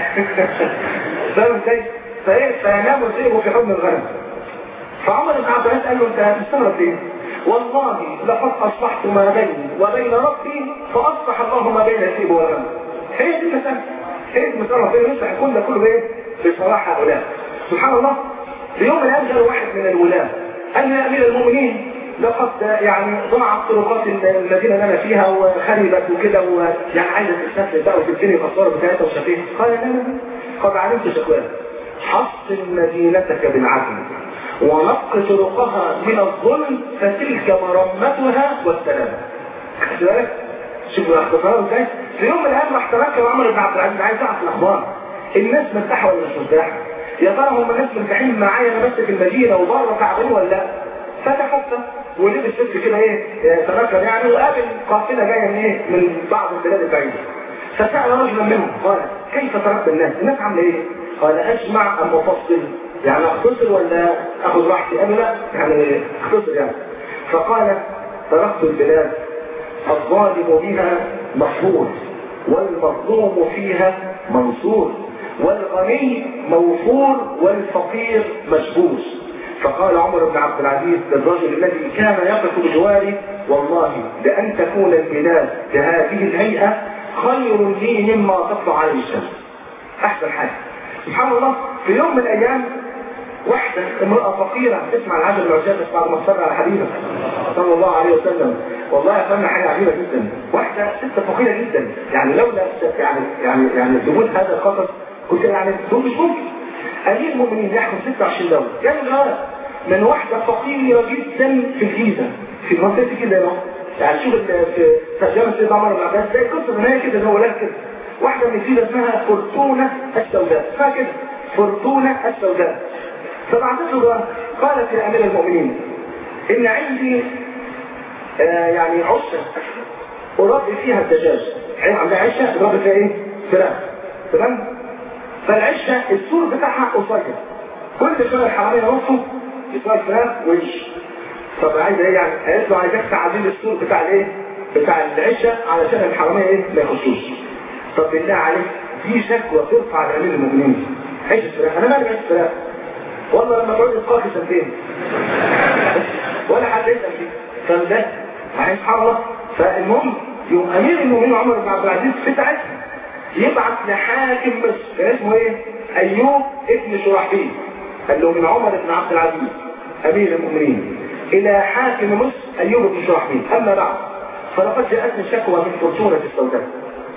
فاهم ازاي فايه فينام الذئب في حضن الغنم فعمر بن عبد العزيز قال له انت مستغرب ليه والله لقد اصبحت ما بيني وبين ربي فاصبح الله ما بين الذئب والغنم هي دي المساله هي دي المساله ربنا يصلح الكون ده كله بايه بصلاح هؤلاء سبحان الله في يوم من الايام جاء واحد من الولاة قال يا امير المؤمنين لقد يعني ضاعت طرقات المدينه اللي انا فيها وخربت وكده ويعني عايزه تستسلم بقى وتبتني الاسوار بتاعتها وشفيها قال لا لا قد علمت شكواها حصن مدينتك بالعدل ونق طرقها من الظلم فتلك مرمتها والسلام خدت بالك شوفوا الاختصار ازاي في يوم من الايام راح تركب عمر بن عبد العزيز عايز يعرف الاخبار الناس مرتاحه ولا مش مرتاحه يا ترى هم الناس مرتاحين معايا انا بس في المدينه وبره تعبانين ولا لا فتحسن ولبس ست كده ايه تركب يعني وقابل قافله جايه من ايه من بعض البلاد البعيده فسال رجلا منهم قال كيف تركب الناس الناس عامله ايه قال اجمع ام افصل يعني اختصر ولا اخذ راحتي قال لا يعني اختصر يعني فقال تركت البلاد الظالم بها مفروض والمظلوم فيها منصور والغني موفور والفقير مشبوس فقال عمر بن عبد العزيز للرجل الذي كان يقف بجواره والله لأن تكون البلاد بهذه الهيئة خير لي مما تطلع عليه الشمس أحسن حاجة سبحان الله في يوم من الأيام واحدة امرأة فقيرة تسمع العجب العجاب بس بعد ما تصر على حبيبه صلى الله عليه وسلم والله يا فندم حاجة عجيبة جدا واحدة ست فقيرة جدا يعني لولا يعني يعني يعني ثبوت هذا القصص كنت يعني دول مش ممكن أمير المؤمنين يحكم 26 دولة كان الغرض من واحدة فقيرة جدا في الجيزة في منطقة كده هنا يعني شوف في ترجمة سيدنا عمر بن عباس زي القصة ما هي كده زي ولا كده واحدة من الجيزة اسمها فرتونة السوداء اسمها كده فرتونة السوداء فبعثت له قالت يا امير المؤمنين ان عندي آه يعني عشة اربي فيها الدجاج عندها عشة اربي فيها ايه فراخ تمام فالعشة السور بتاعها قصير كل شوية الحرامية نصه يسوي فراخ وش طب عايز ايه يعني قالت له عايزك تعديل السور بتاع الايه بتاع العشاء علشان الحراميه ايه ما يخشوش طب بالله عليك دي شكوى ترفع لامير المؤمنين عيش الفراخ انا مالي عيش الفراخ والله لما تقعد القاكي سنتين ولا حد يسال فيه فده معايا سبحان الله فالمهم يوم امير المؤمنين عمر بن عبد العزيز في ساعتها يبعث لحاكم مصر كان اسمه ايه ايوب ابن شرحبيل قال له من عمر بن عبد العزيز امير المؤمنين الى حاكم مصر ايوب بن شرحبيل اما بعد فلقد جاءتني شكوى من فرسونة السوداء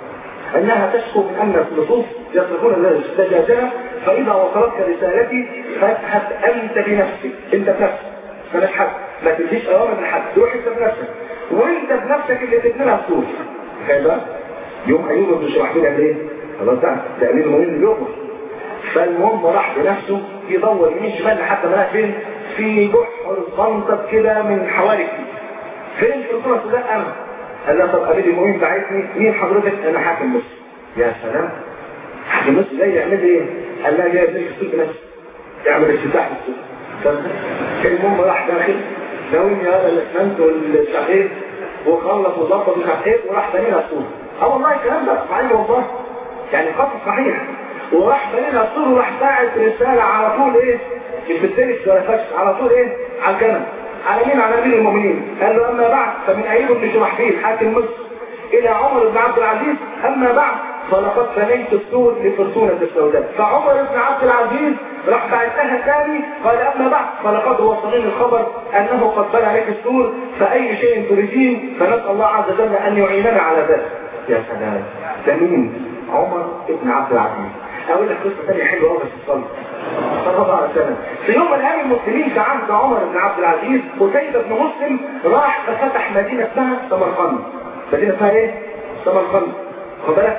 انها تشكو من ان اللصوص يصرفون الدجاجة فاذا وصلتك رسالتي فاذهب انت بنفسك انت بنفسك مالك حد ما تديش اوامر لحد روح انت بنفسك وانت بنفسك اللي تبني لها الصوف تخيل بقى يوم ايوب بن شرحبيل قال ايه خلاص ده ده امير المؤمنين اللي يؤمر فالمهم راح بنفسه يدور يمين شمال لحد ما لقى فين في بحر صنطت كده من حوالي فين في الصورة السوداء انا قال لها طب امير المؤمنين بعتني مين حضرتك انا حاكم مصر يا سلام حاكم مصر جاي يعمل ايه قال لها جاي يبني السوق بنفسه يعمل افتتاح السوق المهم راح داخل ناوي هذا الاسمنت والشعير وخلص وظبط مش عارف ايه وراح بنينا السور اه والله الكلام ده صحيح والله يعني قصص صحيح وراح بنينا السور وراح باعت رساله على طول ايه مش بالتلف ولا فش على طول ايه على الجنب على مين على امير المؤمنين قال له اما بعد فمن ايوب بن شرحبيل حاكم مصر الى عمر بن عبد العزيز اما بعد فلقد بنيت السور لفرسونة السوداء فعمر بن عبد العزيز راح بعتها ثاني قال اما بعد فلقد وصلني الخبر انه قد بنى لك السور فاي شيء تريدين فنسال الله عز وجل ان يعيننا على ذلك يا سلام ده مين عمر بن عبد العزيز اقول لك قصه ثانيه حلوه قوي بس تصلي صلى الله عليه وسلم في يوم من الايام المسلمين في عهد عمر بن عبد العزيز قتيبة بن مسلم راح ففتح مدينه اسمها سمرقند مدينه اسمها ايه سمرقند خد بالك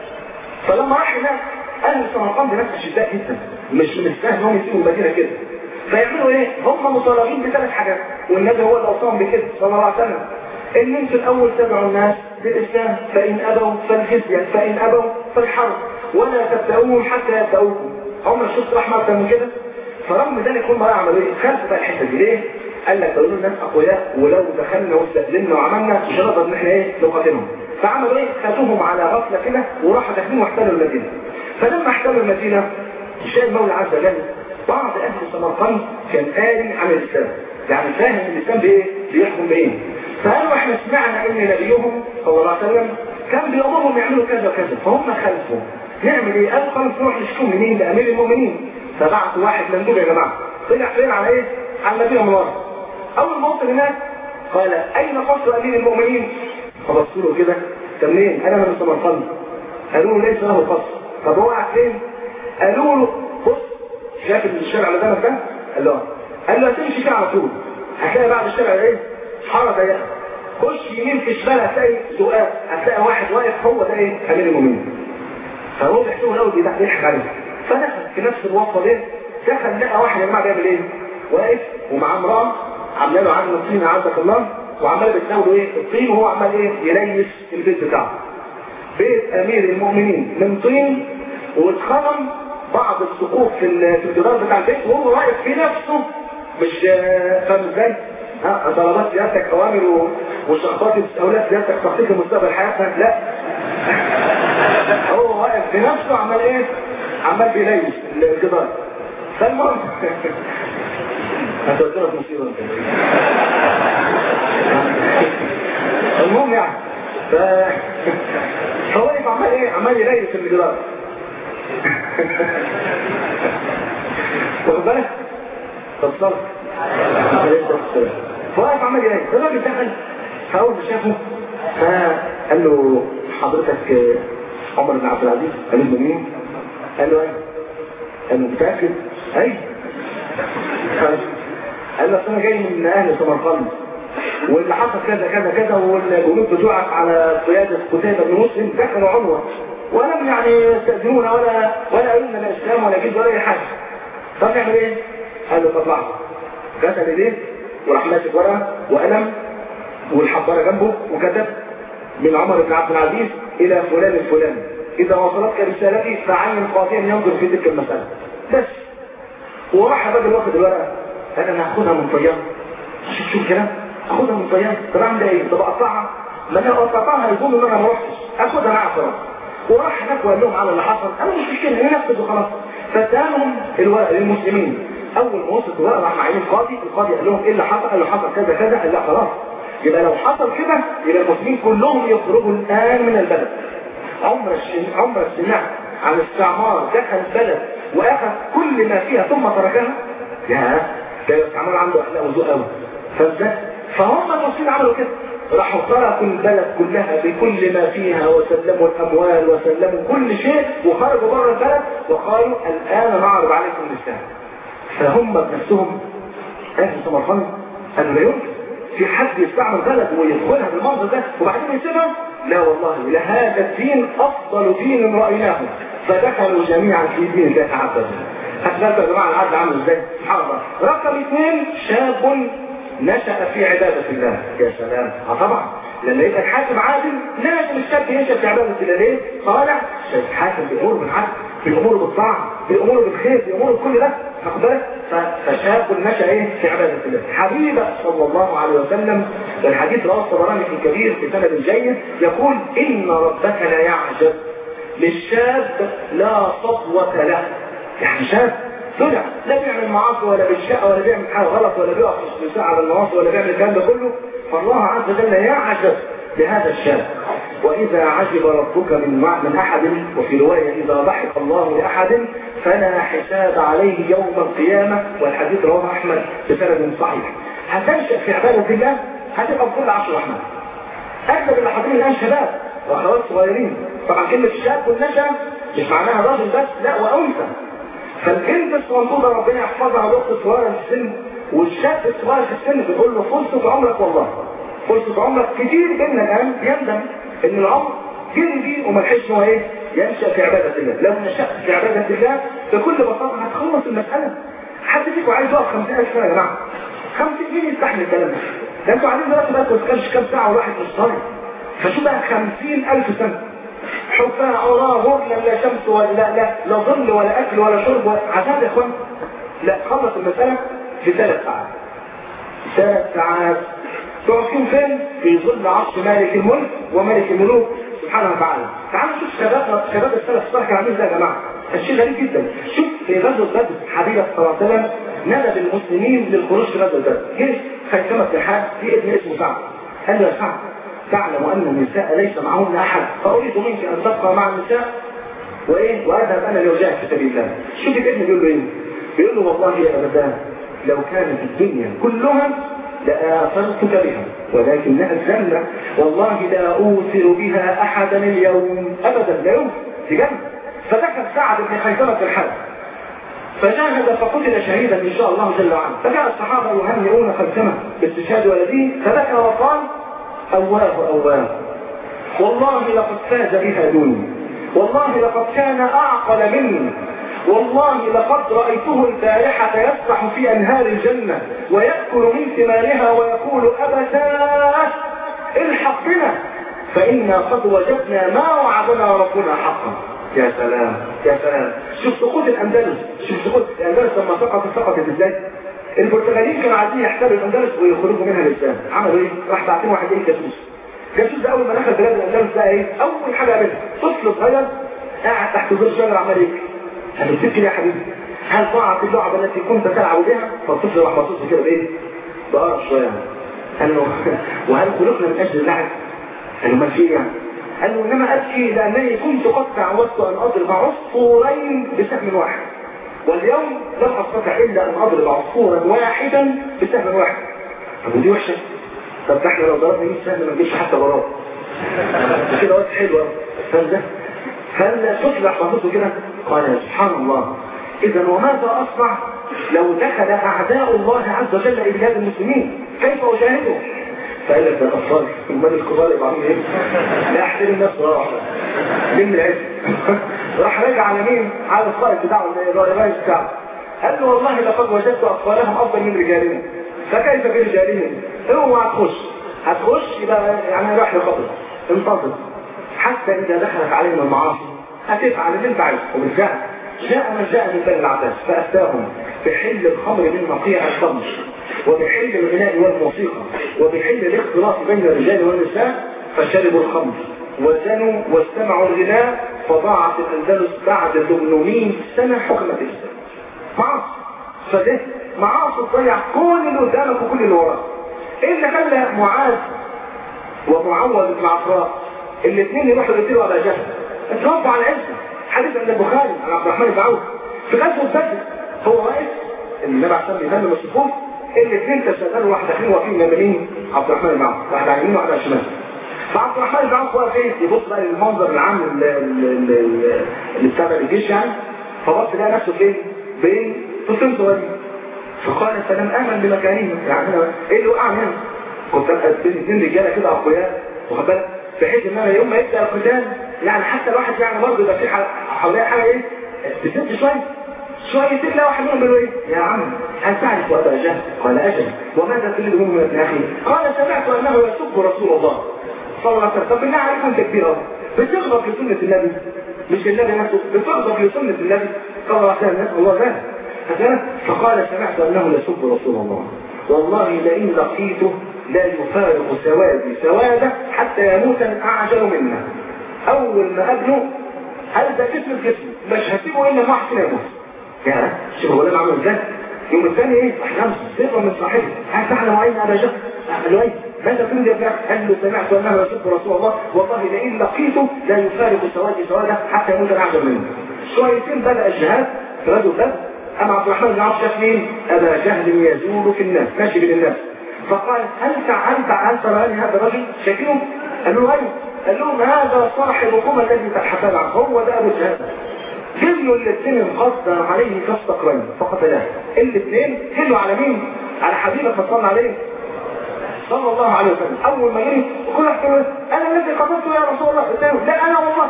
فلما راح هناك اهل سمرقند ناس شداء جدا مش من السهل انهم يسيبوا المدينه كده فيعملوا ايه هم مطالبين بثلاث حاجات والنبي هو اللي اوصاهم بكده صلى الله عليه وسلم ان انتم الاول تدعوا الناس للاسلام فان ابوا فالجزيه فان ابوا فالحرب ولا تبداوهم حتى يبداوكم عمر شفت رحمه اكتر من كده فرغم ذلك هم بقى عملوا ايه خلفوا بقى الحته دي ليه قال لك دول الناس اقوياء ولو دخلنا واستأذنا وعملنا مش هنقدر ان احنا ايه نقاتلهم فعملوا ايه خدوهم على غفله كده وراحوا داخلين واحتلوا المدينه فلما احتلوا المدينه شاء المولى عز وجل بعض اهل سمرقند كان قاري عن الاسلام يعني فاهم الاسلام بايه بيحكم بايه فقالوا احنا سمعنا ان نبيهم صلى الله عليه وسلم كان بيامرهم يعملوا كذا وكذا فهم خلفوا نعمل ايه قالوا خلاص نروح نشكو منين لامير المؤمنين فبعثوا واحد مندوب يا جماعه طلع فين على ايه على المدينه المنوره اول ما وصل هناك قال اين قصر امير المؤمنين فبصوا له كده طب منين انا من سمرقند قالوا له ليس له قصر طب هو قاعد فين قالوا له بص شايف الشارع اللي قدامك ده قال له قال له هتمشي فيه على طول هتلاقي بعد الشارع ايه حاره ضيقه خش يمين في شمال هتلاقي سؤال هتلاقي واحد واقف هو ده ايه امير المؤمنين فهو بيحسبه الاول بيضحك عليه فدخل في نفس الوقفه دي دخل لقى واحد يا جماعه بيعمل ايه واقف ومعاه امراه عامله له عجن الطين عزك الله وعمال بتناوله ايه الطين وهو عمال ايه يليس البيت بتاعه بيت امير المؤمنين من طين واتخرم بعض السقوف في في الجدار بتاع البيت وهو واقف في نفسه مش فاهم ازاي؟ ها طلبات سيادتك اوامر وشخصات اولاد سيادتك تخطيط لمستقبل حياتنا لا هو واقف في نفسه عمال ايه؟ عمال بيليس الجدار فالمهم هتودينا في مصيبه المهم يعني ف... فهو يبقى عمال ايه عمال يليس الجدار واخد بالك طب صرف فواقف عمال يليس الراجل دخل فاول ما شافه فقال له حضرتك عمر بن عبد العزيز امير المؤمنين قال له ايه قال له متاكد اي قال له انا جاي من اهل سمرقند واللي حصل كذا كذا كذا والجنود بتوعك على قيادة قتيبة بن مسلم دخلوا عنوة ولم يعني يستأذنونا ولا ولا قالوا لنا الإسلام ولا جد ولا أي حاجة طب نعمل إيه؟ قال له طب لحظة غسل إيديه وراح ماسك ورقة وقلم والحبارة جنبه وكتب من عمر بن عبد العزيز إلى فلان الفلاني إذا وصلتك رسالتي فعين قاضيا ينظر في تلك المسألة بس وراح الراجل واخد الورقة قال أنا هاخدها من طيارة شوف شوف كده اخدها من طيارة طب اعمل ايه طب اقطعها ما انا لو قطعتها هيقولوا ان انا ما رحتش اخدها معايا خلاص وراح هناك وقال لهم على اللي حصل انا مش مشكله هي نفذ وخلاص فاداهم الورق للمسلمين اول ما وصلت الورق راح معين القاضي القاضي قال لهم ايه اللي حصل قال له حصل كذا كذا قال لا خلاص يبقى لو حصل كده يبقى المسلمين كلهم يخرجوا الان من البلد عمر عمر سمعت عن استعمار دخل البلد واخذ كل ما فيها ثم تركها يا ده الاستعمار عنده اخلاق وذوق قوي فازاي فهم المسلمين عملوا كده راحوا تركوا البلد كلها بكل ما فيها وسلموا الاموال وسلموا كل شيء وخرجوا بره البلد وقالوا الان نعرض عليكم الاسلام فهم بنفسهم اهل سمرقند قالوا لا يمكن في حد يستعمل بلد ويدخلها بالمنظر ده وبعدين يسيبها لا والله لهذا الدين افضل دين رايناه فدخلوا جميعا في دين الله تعالى هتلاقوا يا جماعه العدل عامل ازاي سبحان الله رقم اثنين شاب نشأ في عبادة الله يا سلام اه طبعا لما يبقى الحاكم عادل لازم الشاب ينشأ في عبادة الله ليه؟ صالح عشان الحاكم بيأمره بالعدل بيأمره بالطاعة بيأمره بالخير بيأمره بكل ده واخد بالك؟ فشاب نشأ ايه في عبادة الله حبيبه صلى الله عليه وسلم الحديث رواه الطبراني في الكبير في سند جيد يقول إن ربك لا يعجب للشاب لا صفوة له يعني شاب طلع لا بيعمل معاصي ولا بالشقة ولا بيعمل حاجة غلط ولا بيقف في على المعاصي ولا بيعمل الكلام ده كله فالله عز وجل يعجب بهذا الشاب وإذا عجب ربك من من أحد وفي رواية إذا ضحك الله لأحد فلا حساب عليه يوم القيامة والحديث رواه أحمد بسند صحيح هتنشأ في عبادة الله هتبقى بكل عشر رحمة أغلب اللي حاضرين الآن شباب وأخوات صغيرين طبعا كلمة الشاب والنشأ مش معناها راجل بس لا وأنثى فالبنت الصندوقة ربنا يحفظها وقت صغيرة في السن والشاب الصغير في السن بتقول له فرصة عمرك والله فرصة عمرك كتير منا الآن يندم إن العمر جري وما لحقش هو إيه ينشأ في عبادة الله لو نشأت في عبادة الله بكل بساطة هتخلص المسألة حد فيكم عايز يقف 50000 سنة يا جماعة 50 مين يستحمل الكلام ده؟ ده انتوا عايزين دلوقتي بقى كام كام ساعة والواحد مش طايق فشو بقى 50000 سنة حبها عراء غرلا لا شمس ولا لا لا لا ظل ولا اكل ولا شرب ولا عذاب يا اخوان لا خلص المسألة في ثلاث ساعات ثلاث ساعات تقعد فين فين في ظل عرش مالك الملك وملك الملوك سبحانه وتعالى تعالوا نشوف شباب شباب السلف الصالح كانوا عاملين ازاي يا جماعه الشيء غريب جدا شوف في غزوه بدر حبيبه صلى الله عليه وسلم ندب المسلمين للخروج في غزوه بدر جه خيثمه الحاج في ابن اسمه سعد قال له يا سعد تعلم ان النساء ليس معهن احد فاريد منك ان تبقى مع النساء وايه واذهب انا لوجاهد في سبيل الله شوف الابن بيقول له ايه بيقول له والله يا ابدا لو كانت الدنيا كلها لآثرتك بها ولكنها الجنة والله لا أوثر بها أحدا اليوم أبدا لا يوم في جنة فدخل سعد بن خيثمة الحرب فجاهد فقتل شهيدا إن شاء الله جل وعلا فجاء الصحابة يهنئون خيثمة باستشهاد ولده فبكى وقال أواه أواه والله لقد فاز بها دوني والله لقد كان أعقل مني والله لقد رأيته البارحة يسبح في أنهار الجنة ويأكل من ثمارها ويقول أبتاه الحق بنا فإنا قد وجدنا ما وعدنا ربنا حقا يا سلام يا سلام شوف سقوط الأندلس شوف سقوط الأندلس لما سقطت سقطت ازاي البرتغاليين كانوا عايزين يحتلوا الأندلس ويخرجوا منها للإسلام عملوا ايه؟ راح باعتين واحد ايه جاسوس جاسوس ده أول ما دخل بلاد الأندلس ده ايه؟ أول حاجة عملها طفل صغير قاعد تحت ظل شجرة عمال يبكي هل تفتكر يا حبيبي هل ضاعت اللعبة التي كنت تلعب بها فالطفل راح مصوص كده بايه بقرب شوية قال له وهل خلقنا من اجل اللعب قال له ما في يعني قال له انما ابكي لانني كنت قد تعودت ان اضرب عصفورين بسهم واحد واليوم لم استطع الا ان اضرب عصفورا واحدا بسهم واحد طب ودي وحشه طب ده احنا لو ضربنا 100 سهم ما نجيبش حتى وراه كده وقت حلو قوي ده فلا تصلح فهمته كده قال سبحان الله إذا وماذا أصنع لو دخل أعداء الله عز وجل إلى بلاد المسلمين كيف أشاهده فقال لك ده الأطفال المال الكبار يبقى عاملين إيه؟ لا أحترم نفسه راح من العز راح راجع على مين؟ على القائد بتاعه الرئيس بتاعه قال له والله لقد وجدت أطفالهم أفضل من رجالهم فكيف برجالهم؟ اوعى تخش هتخش يبقى يعني راح لخطر انتظر حتى إذا دخلت علينا المعاصي هتفعل اللي انت عايزه وبالفعل جاء من جاء من بني العباس فأفتاهم بحل الخمر من مقيع الخمر وبحل الغناء والموسيقى وبحل الاختلاط بين الرجال والنساء فشربوا الخمر وزنوا واستمعوا الغناء فضاعت الاندلس بعد 800 سنه حكم الاسلام معاصي فده معاصي تضيع كل اللي قدامك وكل اللي وراك ايه اللي خلى معاذ ومعوذ بن عفراء الاثنين يروحوا يقتلوا ابا جهل اتربوا على عزه حديث عند البخاري عن عبد الرحمن بن عوف في غزوه بدر هو واقف النبي عليه الصلاه والسلام الصفوف الاثنين تسللوا واحد داخلين واقفين مبنين عبد الرحمن بن عوف واحد على اليمين وواحد على الشمال فعبد الرحمن بن عوف واقف ايه يبص بقى للمنظر العام اللي بتاع الجيش يعني فبص لقى نفسه فين؟ بين طفلين صغيرين فقال فلم امن بمكانهم يعني انا ايه اللي وقع هنا؟ كنت ابقى بين اثنين رجاله كده اقوياء واخد بالك بحيث ان انا يوم ما يبدا القتال يعني حتى الواحد يعني برضه يبقى في حواليه حاجه ايه تسد شويه شويه تلاقي واحد منهم بيقول ايه يا عم هل تعرف ابا جهل؟ قال اجل وماذا تريد منه يا ابن اخي؟ قال سمعت انه يسب رسول الله صلى الله عليه وسلم طب بالله عليكم انت كبير اهو بتغضب لسنه النبي مش النبي نفسه بتغضب لسنه النبي صلى الله عليه وسلم الله ذلك فقال سمعت انه يسب رسول الله والله لئن لقيته لا يفارق سوادي سواده حتى يموت اعجل منا اول ما قابله هل ده جسم الجسم مش هسيبه الا ما احسن يموت يا شوف هو ده عمل ازاي يوم الثاني ايه احلام صفه من صاحبه هل تعلم عين ابا جهل قال له ايه ماذا تريد يا ابن قال له سمعت انه يسب رسول الله والله لئن لقيته لا يفارق سوادي سواده حتى يموت اعجل منه شويتين بدا الجهاد في رجل بدر أما عبد الرحمن بن عوف شاف مين؟ أبا جهل يزول في الناس ماشي بين الناس فقال هل فعلت هل تراني هذا الرجل شاكيهم؟ قال له أيوه قال لهم هذا صاحبكم الذي تبحثان عنه هو ده أبو جهل جبلوا الاثنين انقصد عليه كالصقرين فقتلاه الاثنين جلوا على مين؟ على حبيبك صلى عليه صلى الله عليه وسلم اول ما جري وكل واحد يقول انا الذي قتلته يا رسول الله قلت لا انا والله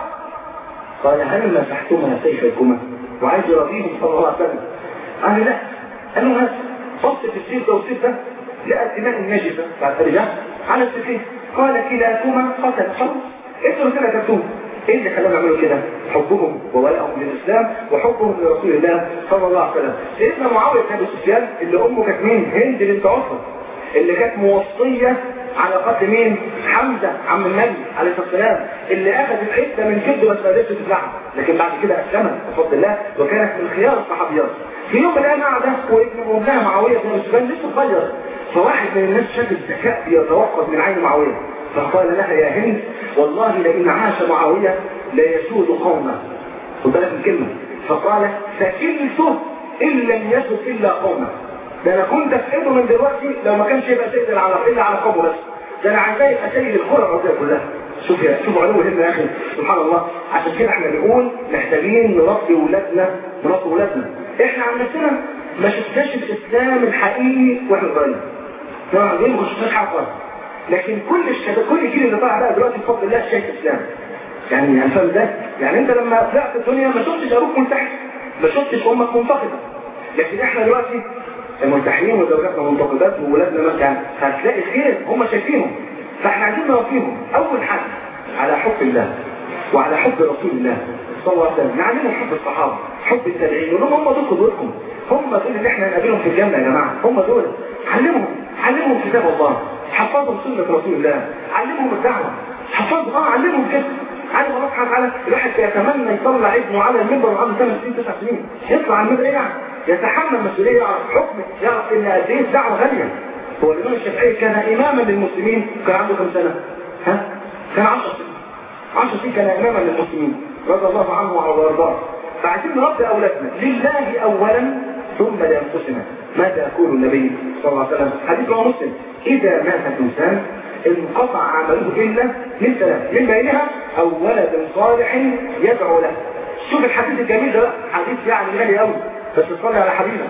قال هل مسحتما سيفكما وعايز يرضيهم صلى الله عليه وسلم قال لا قال له بص في السيف ده والسيف ده لقى الدماء النجسه بعد الرجال على السيفين قال كلاكما قتل خلاص انتوا كده كتبتوه ايه اللي خلاهم يعملوا كده حبهم وولائهم للاسلام وحبهم لرسول الله صلى الله عليه وسلم سيدنا معاويه بن ابي سفيان اللي امه كانت مين هند بنت عتبه اللي كانت موصيه على قتل مين حمزه عم النبي عليه الصلاه والسلام اللي اخذت حته من كبده بس ما قدرتش تبلعها لكن بعد كده اسلمت بفضل الله وكانت من خيار الصحابيات في يوم من الايام قاعده وابن امها معاويه بن سفيان لسه صغير فواحد من الناس شاف الذكاء بيتوقد من عين معاويه فقال لها يا هند والله لئن عاش معاويه ليسود قوما خد بالك من الكلمه فقال سكلته ان لم يسد الا قوما ده انا كنت افقده من دلوقتي لو ما كانش يبقى سيد العرب الا على قومه بس ده انا عايزاه يبقى سيد القرى الارضيه كلها شوف يا شوف علو الهم يا اخي سبحان الله عشان كده احنا بنقول محتاجين نربي ولادنا نربي ولادنا احنا عن نفسنا ما شفناش الاسلام الحقيقي واحنا صغيرين احنا ما شفناش حاجه خالص لكن كل الشباب كل الجيل اللي طالع بقى دلوقتي بفضل الله شايف اسلام يعني يعني فاهم ده يعني انت لما طلعت الدنيا ما شفتش ابوك منتحر ما شفتش امك منتقده لكن احنا دلوقتي الملتحيين وزوجاتنا منتقدات وولادنا مثلا هتلاقي خير هم شايفينهم فاحنا عايزين نوفيهم اول حاجه على حب الله وعلى حب رسول الله صلى الله عليه وسلم نعلمهم حب الصحابه حب التابعين ولهم هم دول قدوتكم هم دول اللي احنا نقابلهم في الجنه يا جماعه هم دول علمهم علمهم كتاب الله حفظهم سنه رسول الله علمهم الدعوه حفظهم اه علمهم كده علم الله سبحانه وتعالى الواحد يتمنى يطلع ابنه على المنبر وعنده 8 سنين 9 سنين يطلع على المنبر ايه يعني يتحمل مسؤوليه يعرف حكم يعرف ان قد ايه الدعوه غاليه هو الامام الشافعي كان اماما للمسلمين كان عنده كم سنه؟ ها؟ كان 10 سنين 10 سنين كان اماما للمسلمين رضي الله عنه وارضاه فعايزين نربي اولادنا لله اولا ثم لانفسنا ماذا يقول النبي صلى الله عليه وسلم حديث رواه مسلم اذا مات الانسان انقطع عمله الا من ثلاث من بينها او ولد صالح يدعو له شوف الحديث الجميل ده حديث يعني غالي قوي بس تصلي على حبيبك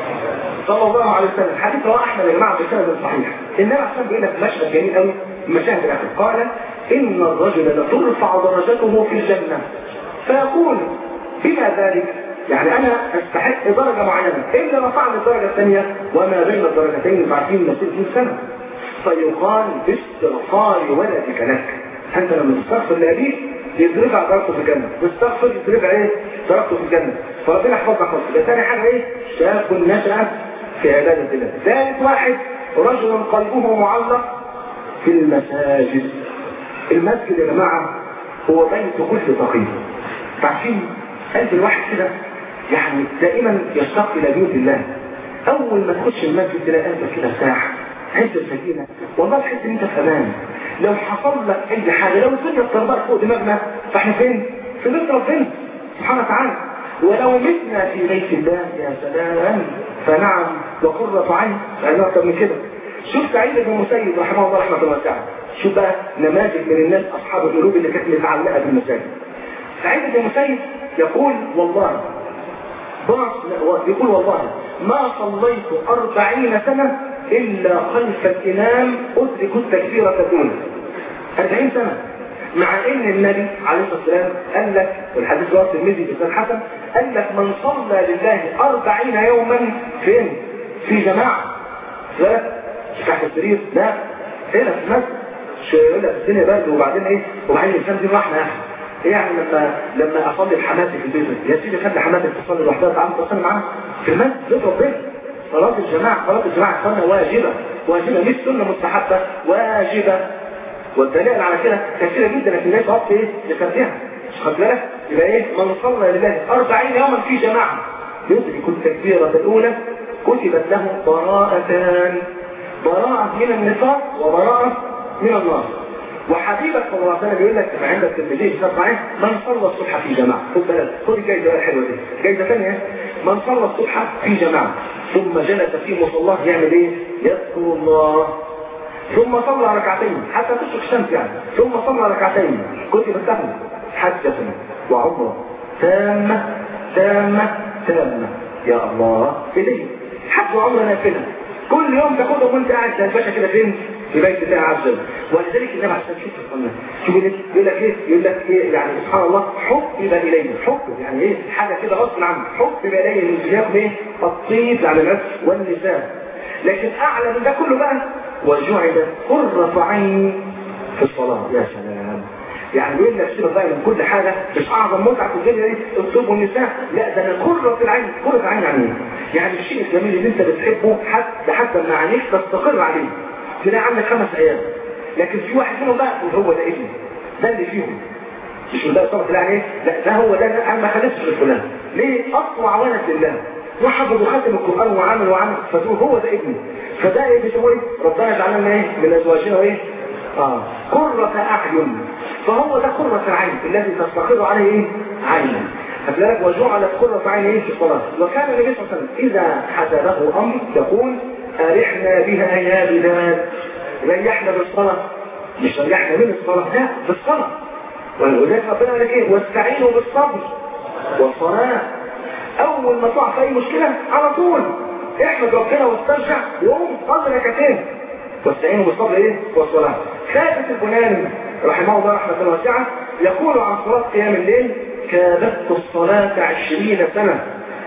صلى الله عليه وسلم حديث رواه احمد يا جماعه بسند صحيح النبي عشان بيقول لك مشهد جميل قوي المشاهد الاخر قال ان الرجل لترفع درجته في الجنه فيقول بما ذلك يعني انا استحق درجه معينه الا رفعني الدرجه الثانيه وما بين الدرجتين بعدين مسير 100 سنه فيقال باستغفار ولدك لك انت لما تستغفر لابيك يترفع درجته في الجنه تستغفر يترفع ايه درجته في الجنه فربنا يحفظك خالص يبقى ثاني حاجه ايه شاب نشأ في عباده الله ثالث واحد رجل قلبه معلق في المساجد المسجد يا جماعه هو بيت كل تقي عارفين قلب الواحد كده يعني دائما يشتاق الى بيوت الله اول ما تخش المسجد تلاقي قلبك كده ارتاح عز السكينه والله تحس ان انت في امان لو حصل لك اي حاجه لو الدنيا اتطربقت فوق دماغنا فاحنا فين؟ في بيت ربنا سبحانه وتعالى ولو متنا في بيت الله يا سلام فنعم وقرة عين يعني اكتر من كده شوف سعيد بن المسيب رحمه الله رحمه واسعه شوف بقى نماذج من الناس اصحاب القلوب اللي كانت متعلقه بالمساجد سعيد بن المسيب يقول والله يقول والله ما صليت أربعين سنة إلا خلف الإمام أدرك التكبيرة الأولى أربعين سنة مع ان النبي عليه الصلاة والسلام قال لك والحديث رواه الترمذي بسند حسن قال لك من صلى لله أربعين يوما فين؟ في جماعة لا مش تحت السرير لا هنا في المسجد مش يقول لك الدنيا برد وبعدين ايه وبعدين الانسان دي لوحده ايه يعني لما لما اصلي بحماتي في البيت يا سيدي خلي حماتك تصلي لوحدها تعالى تصلي معاها في المسجد بيت ربنا صلاة الجماعة صلاة الجماعة صلاة واجبة واجبة مش سنة مستحبة واجبة والدليل على كده كثيرة جدا لكن ليس وقت ايه يخدها مش خد بالك يبقى ايه من صلى لله 40 يوما في جماعة يدرك التكبيرة الأولى كتبت له براءتان براءة من النفاق وبراءة من النار وحبيبك صلى الله عليه وسلم يقول لك ما عندك في البداية صحيح من صلى الصبح في جماعة خد بالك خد الجايزة الحلوة دي جايزة ثانية من صلى الصبح في جماعة ثم جلس في مصلاه يعمل ايه؟ يذكر الله ثم صلى ركعتين حتى تشرق الشمس يعني ثم صلى ركعتين كتبت له حجة وعمرة تامة تامة تامة يا الله إليه حج وعمرة نافلة كل يوم تاخدهم وانت قاعد زي الباشا كده فين؟ في بيت الله عز وجل ولذلك النبي عليه الصلاه والسلام شوف يقول لك ايه؟ يقول لك ايه يعني سبحان الله حبب اليه حب يعني ايه؟ حاجه كده غصب عنه حبب اليه من دنياكم ايه؟ الطيب على النفس والنساء لكن اعلى من ده كله بقى وجعل قرة عيني في الصلاة يا سلام يعني بيقول لك سيبك بقى من كل حاجة مش أعظم متعة في الدنيا دي الطب والنساء لا ده أنا قرة العين قرة العين يعني ايه؟ يعني الشيء الجميل اللي أنت بتحبه حتى حتى ما عينيك تستقر عليه تلاقي عندك خمس عيال لكن في واحد منهم بقى وهو ده ابني ده اللي فيهم مش ده صبر يعني ايه؟ لا ده هو ده انا ما خدتش في فلان ليه؟ اطلع ولد لله وحفظ وختم القرآن وعمل وعمل فتقول هو ده ابني فده ايه بتقول ايه ربنا يجعلنا ايه من ازواجنا ايه اه قرة اعين فهو ده قرة العين الذي تستقر عليه ايه عينا فذلك وجعلت قرة عين ايه في الصلاة وكان النبي صلى الله عليه وسلم اذا حسبه امر يقول ارحنا بها يا بلال ريحنا بالصلاة مش ريحنا من الصلاة لا بالصلاة ولذلك ربنا قال لك ايه واستعينوا بالصبر والصلاة اول ما تقع في اي مشكلة على طول احمد ربنا واسترجع يقوم صلي ركعتين واستعينوا بالصبر ايه والصلاة ثابت البناني رحمه الله رحمة واسعة يقول عن صلاة قيام الليل كابدت الصلاة عشرين سنة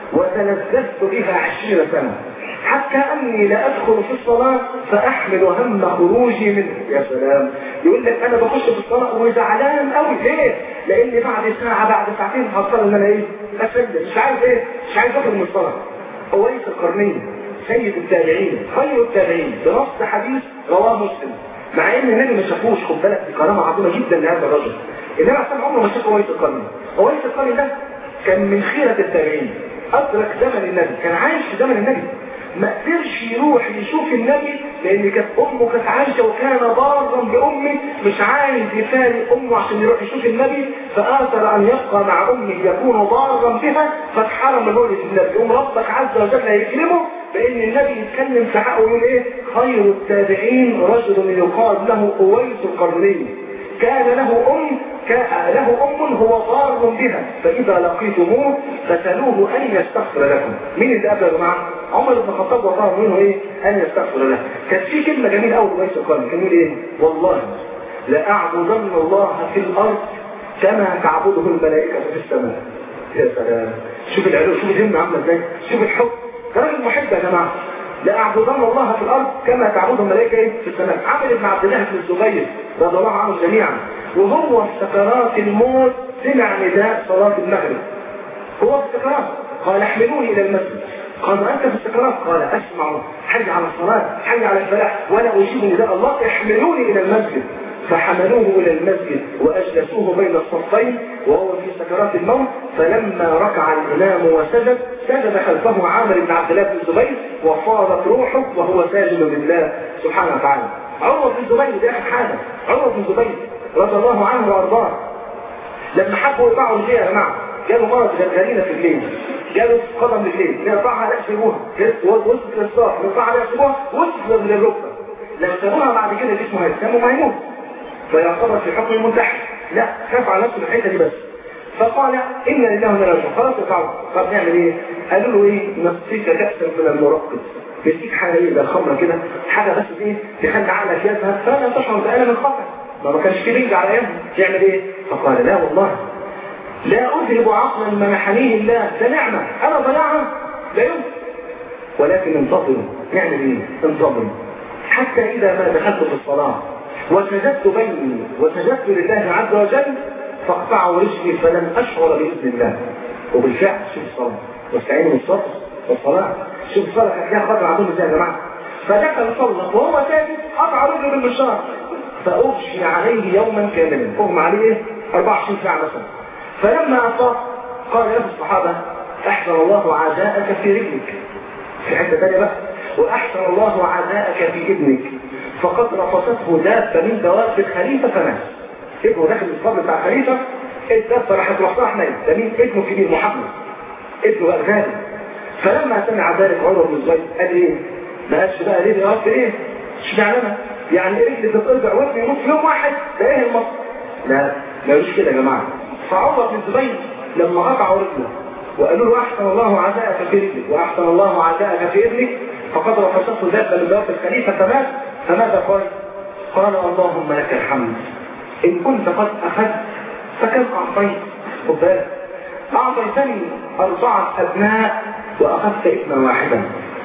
وتلذذت بها عشرين سنة حتى أني لا أدخل في الصلاة فأحمل هم خروجي منه يا سلام يقول لك أنا بخش في الصلاة وزعلان قوي ليه؟ لأن بعد ساعة بعد ساعتين هضطر إن أنا إيه؟ أسجل مش عايز إيه؟ مش عايز أخرج من الصلاة أويس القرنين سيد التابعين خير التابعين بنص حديث رواه مسلم مع ان النبي ما شافوش خد بالك دي كرامه عظيمه جدا لهذا الرجل النبي عليه عمره ما شاف اويس القرني اويس القرني ده كان من خيره التابعين ادرك زمن النبي كان عايش في زمن النبي ما قدرش يروح يشوف النبي لان كانت امه كانت عايشه وكان بارا بامه مش عايز يفارق امه عشان يروح يشوف النبي فاثر ان يبقى مع امه يكون بارا بها فاتحرم من رؤيه النبي يقوم ربك عز وجل يكرمه بان النبي يتكلم في حقه ويقول ايه خير التابعين رجل يقال له اويس القرني كان له ام كان له ام هو ضار بها فاذا لقيتموه فسالوه ان يستغفر لكم مين اللي قبل يا جماعه عمر بن الخطاب وطلب منه ايه ان يستغفر له كانت في كلمه جميله قوي اويس القرني كان يقول ايه والله لاعبدن الله في الارض كما تعبده الملائكه في السماء يا سلام شوف العلو شوف الهمه عامله ازاي شوف الحب ده راجل محب يا جماعه لأعبدن الله في الأرض كما تعبد الملائكة في السماء عمل ابن عبد الله بن الزبير رضي الله عنه جميعا وهو في سكرات الموت سمع نداء صلاة المغرب هو في السكرات قال احملوني الى المسجد قال انت في السكرات قال اسمع حي على الصلاة حي على الفلاح وانا اجيب نداء الله احملوني الى المسجد فحملوه الى المسجد واجلسوه بين الصفين وهو في سكرات الموت فلما ركع الامام وسجد سجد خلفه عامر بن عبد الله بن الزبير وفاضت روحه وهو ساجد لله سبحانه وتعالى عروه بن الزبير دي اخر حاجه عروه بن الزبير رضي الله عنه وارضاه لما حبوا يقطعوا رجليه يا جماعه جاله مرض غرغرينه في الليل جاله قدم رجليه يقطعها لا يسيبوها وصلت للصاح يقطعها لا يسيبوها وصلت للركبه لو سابوها بعد كده جسمه هيتسمى ما هيموت فيعتبر في حكم المنتحر لا خاف على نفسه الحته دي بس فقال إن لله وإنا راجعون خلاص يقعوا طب نعمل ايه؟ قالوا له ايه؟ نسقيك كأسا من المرقب يديك حاجه ايه ده الخمره كده حاجه بس ايه تخلي عقلك يذهب فلا تشعر بألم الخطر ما ما كانش في بنج على ايامه يعمل ايه؟ فقال لا والله لا أذهب عقلا منحنيه الله ده نعمة أنا ضيعها لا يمكن ولكن انتظروا نعمل ايه؟ انتظروا حتى إذا ما دخلت في الصلاة وسجدت بيني وسجدت لله عز وجل فاقطعوا رجلي فلن أشعر بإذن الله وبالفعل شوف الصلاة واستعينوا بالصبر والصلاة شوف الصلاة كانت ليها خطر عندهم ازاي يا جماعة فدخل صلى وهو ساجد قطع رجله بالمشوار فأغشي عليه يوما كاملا أغمى عليه ايه؟ 24 ساعة مثلا فلما أفاق قال له الصحابة أحسن الله عزاءك في رجلك في حتة ثانية بقى وأحسن الله عزاءك في ابنك فقد رفضته دابة من دواب الخليفة فمات ابنه داخل الصبر بتاع الخليفة الدابة راحت رفضها ميت ده مين ابنه الكبير محمد ابنه بقى غالي فلما سمع ذلك عمر بن الزبير قال ايه ما قالش بقى ليه يا رب ايه اشمعنى انا يعني رجلي تتقطع وابني يموت في يوم واحد ده ايه المصر لا ما مش كده يا جماعه فعمر بن الزبير لما قطعوا رجله وقالوا له احسن الله عزاءك في رجلك واحسن الله عزاءك في ابنك فقد رفضته ذات من ذات الخليفه فمات فماذا قال؟ قال اللهم لك الحمد ان كنت قد اخذت فكم اعطيت خد بالك اعطيتني اربعه ابناء واخذت ابنا واحدا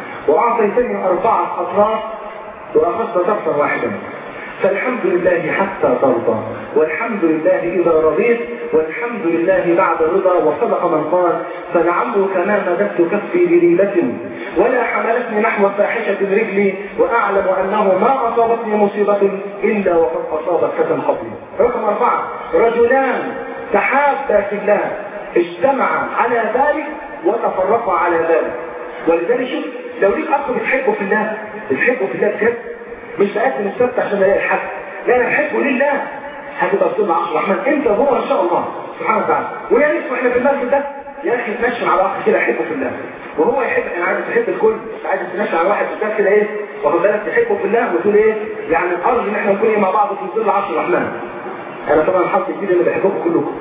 واعطيتني اربعه اطراف واخذت طرفا واحدا فالحمد لله حتى ترضى والحمد لله إذا رضيت والحمد لله بعد رضا وصدق من قال فلعمرك ما مددت كفي بليلة ولا حملتني نحو فاحشة رجلي وأعلم أنه ما أصابتني مصيبة إلا وقد أصابت فتن قبلي رقم أربعة رجلان تحابا في الله اجتمعا على ذلك وتفرقا على ذلك ولذلك شوف لو ليك أخ بتحبه في الله بتحبه في الله بجد مش بقدم السبت عشان الاقي الحق لا انا بحبه لله هتبقى بتقول عبد الرحمن انت وهو ان شاء الله سبحانه وتعالى ويا ريت واحنا في المسجد ده يا اخي تمشي على اخ كده احبه في الله وهو يحب انا عايز تحب الكل بس عايز تمشي على واحد في كده ايه واخد بالك تحبه في الله وتقول ايه يعني ارجو ان احنا نكون مع بعض في ظل عرش الرحمن انا طبعا حاطط جديد اللي بحبكم كلكم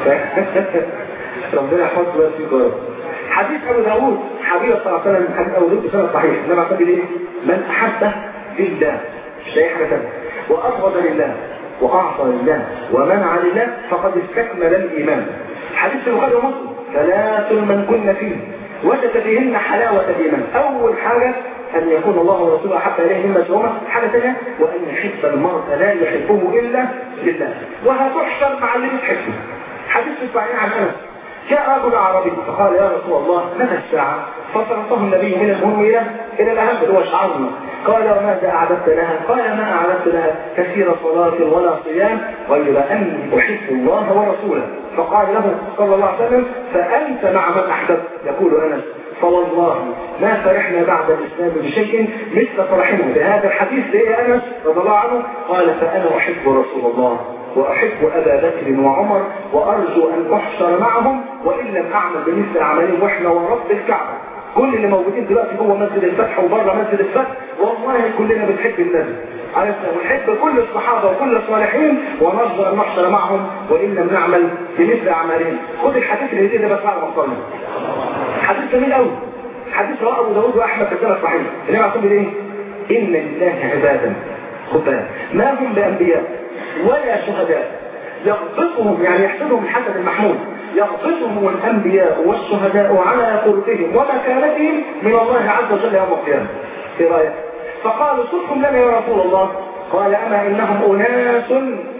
ربنا يحفظكم ويسيكم يا رب حديث ابو داوود حبيب صلى الله عليه وسلم حديث ابو داوود بسنه صحيح النبي عليه ايه من احب لله مش لاقي حاجه ثانيه وابغض لله واعطى لله ومنع لله فقد استكمل الايمان حديث البخاري ومسلم ثلاث من كن فيه وجد فيهن حلاوه الايمان اول حاجه أن يكون الله ورسوله أحب إليه مما سوما حاجة ثانية وأن يحب المرء لا يحبه إلا لله وهتحشر مع اللي بتحبه حديث الصحيح عن أنس جاء رجل عربي فقال يا رسول الله متى الساعة فصرفه النبي من المهم إلى إلى الأهم اللي هو شعارنا قال وماذا أعددت لها قال ما أعددت لها كثير صلاة ولا صيام غير أني أحب الله ورسوله فقال له صلى الله عليه وسلم فأنت مع من أحببت يقول أنس فوالله ما فرحنا بعد الإسلام بشيء مثل فرحنا بهذا الحديث ليه أنس رضي الله عنه قال فأنا أحب رسول الله وأحب أبا بكر وعمر وأرجو أن أحشر معهم وإن لم أعمل بمثل أعمالهم وإحنا ورب الكعبة كل اللي موجودين دلوقتي جوه مسجد الفتح وبره مسجد الفتح والله كلنا بنحب النبي عليه السلام ونحب كل الصحابة وكل الصالحين ونرجو أن نحشر معهم وإن لم نعمل بمثل أعمالهم خد الحديث اللي زي ده بس بعد ما صلنا حديث جميل قوي حديث رواه أبو داوود وأحمد في السنة الصحيح النبي عليه الصلاة إيه؟ إن لله عبادا خد بالك ما هم بأنبياء ولا شهداء يغبطهم يعني يحسبهم الحسد المحمود يغبطهم الأنبياء والشهداء على قربهم ومكانتهم من الله عز وجل يوم القيامة في رأيك فقالوا صدقهم لنا يا رسول الله قال أما إنهم أناس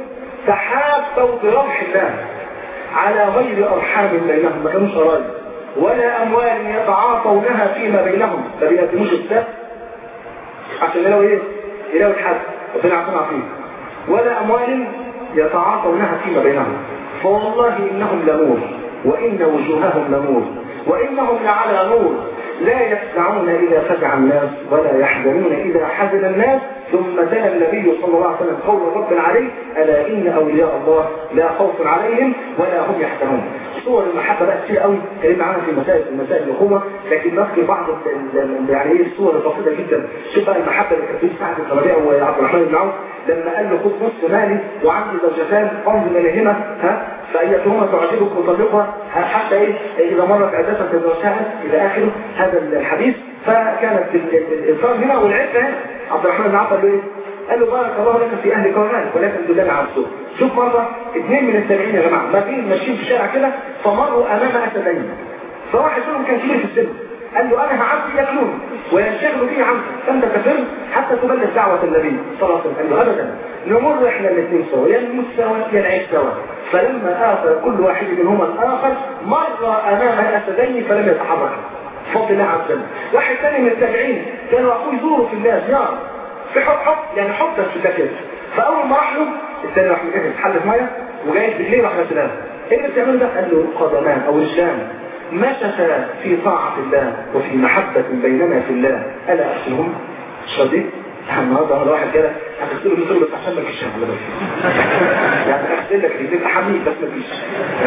تحابوا بروح الله على غير ارحام بينهم ما كانوش قرايب ولا اموال يتعاطونها فيما بينهم ما بيقدموش السبب عشان يلاقوا ايه؟ يلاقوا الحد ربنا يعطينا عافيه ولا اموال يتعاطونها فيما بينهم فوالله انهم لنور وان وجوههم لنور وانهم لعلى نور لا يفزعون اذا فزع الناس ولا يحزنون اذا حزن الناس ثم تلا النبي صلى الله عليه وسلم قول رب عليه الا ان اولياء الله لا خوف عليهم ولا هم يحزنون صور المحبه بقى كتير قوي اتكلمنا عنها في مسائل مسائل الاخوه لكن نذكر بعض يعني ايه الصور البسيطه جدا شوف بقى المحبه اللي كانت في سعد بن ربيع وعبد الرحمن بن عوف لما قال له خذ نصف مالي وعندي زوجتان انظر اليهما ها فايتهما تعجبك وطلقها حتى ايه اذا مرت عدتها تزوجها الى اخره هذا الحديث فكانت الانسان هنا والعفه هنا عبد الرحمن بن عوف قال له ايه؟ قال له بارك الله لك في اهلك ومالك ولكن دلنا على السوق شوف مره اثنين من التابعين يا جماعه ماشيين ماشيين في الشارع كده فمروا امام اسدين فواحد منهم كان كبير في السن قال له انا هعبد ياكلوني وينشغلوا بي عنك فانت تفر حتى تبلغ دعوه النبي صلى الله عليه وسلم قال له ابدا نمر احنا الاثنين سوا يا نموت سوا يا نعيش سوا فلما اثر كل واحد منهما الاخر مر امام الاسدين فلم يتحرك بفضل الله عز وجل واحد ثاني من التابعين كانوا اخوه يزوروا في الناس يا في حب حب يعني حب بس كده فاول ما راح له الثاني راح مجهز حله ميه وجاي بالليل راح غسلان ايه اللي بتعمله ده؟ قال له قدمان او رجلان مشتا في طاعة الله وفي محبة بيننا في الله ألا أغسلهم؟ شديد النهارده انا واحد كده هتغسله مثله بس عشان ما فيش ولا بس يعني اغسل لك رجليك احميك بس ما فيش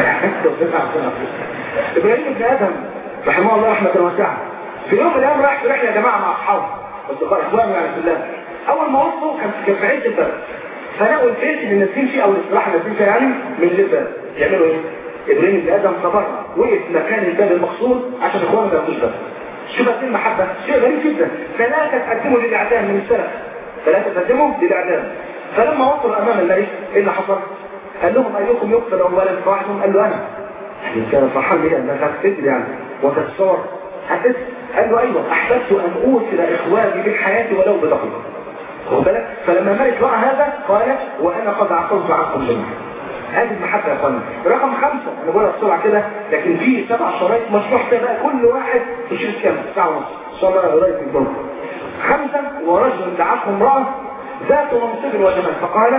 ابراهيم ابن ادم رحمه الله رحمه واسعه في يوم من الايام راح في رحله يا جماعه مع اصحابه اصدقاء اخوانه يعني في الله اول ما وصلوا كان كان في عز البلد فلقوا البيت اللي نازلين فيه او الاستراحه اللي نازلين فيها يعني من البلد يعملوا ايه؟ ابراهيم بن ادم تبرع وقف مكان الباب المقصود عشان اخوانه ما ياخدوش باب شوف قد المحبه شيء غريب جدا ثلاثه تقدموا للاعدام من السلف ثلاثه تقدموا للاعدام فلما وصلوا امام الملك ايه اللي حصل؟ قال لهم ايكم يقتل اولا فواحدهم قال له انا يعني كان فرحان بيه انك هتقتل يعني وتتصور هتقتل قال له ايوه احببت ان اوصل اخواني بالحياه ولو بدقيقه واخد بالك فلما الملك راى هذا قال وانا قد عفوت عنكم جميعا هذه المحبة يا اخوانا رقم خمسة انا بقولها بسرعة كده لكن في سبع شرايط مشروع كده بقى كل واحد يشيل كام ساعة ونص ان شاء الله قريب في الجمعة خمسة ورجل دعته امرأة ذات منصب وجمال فقال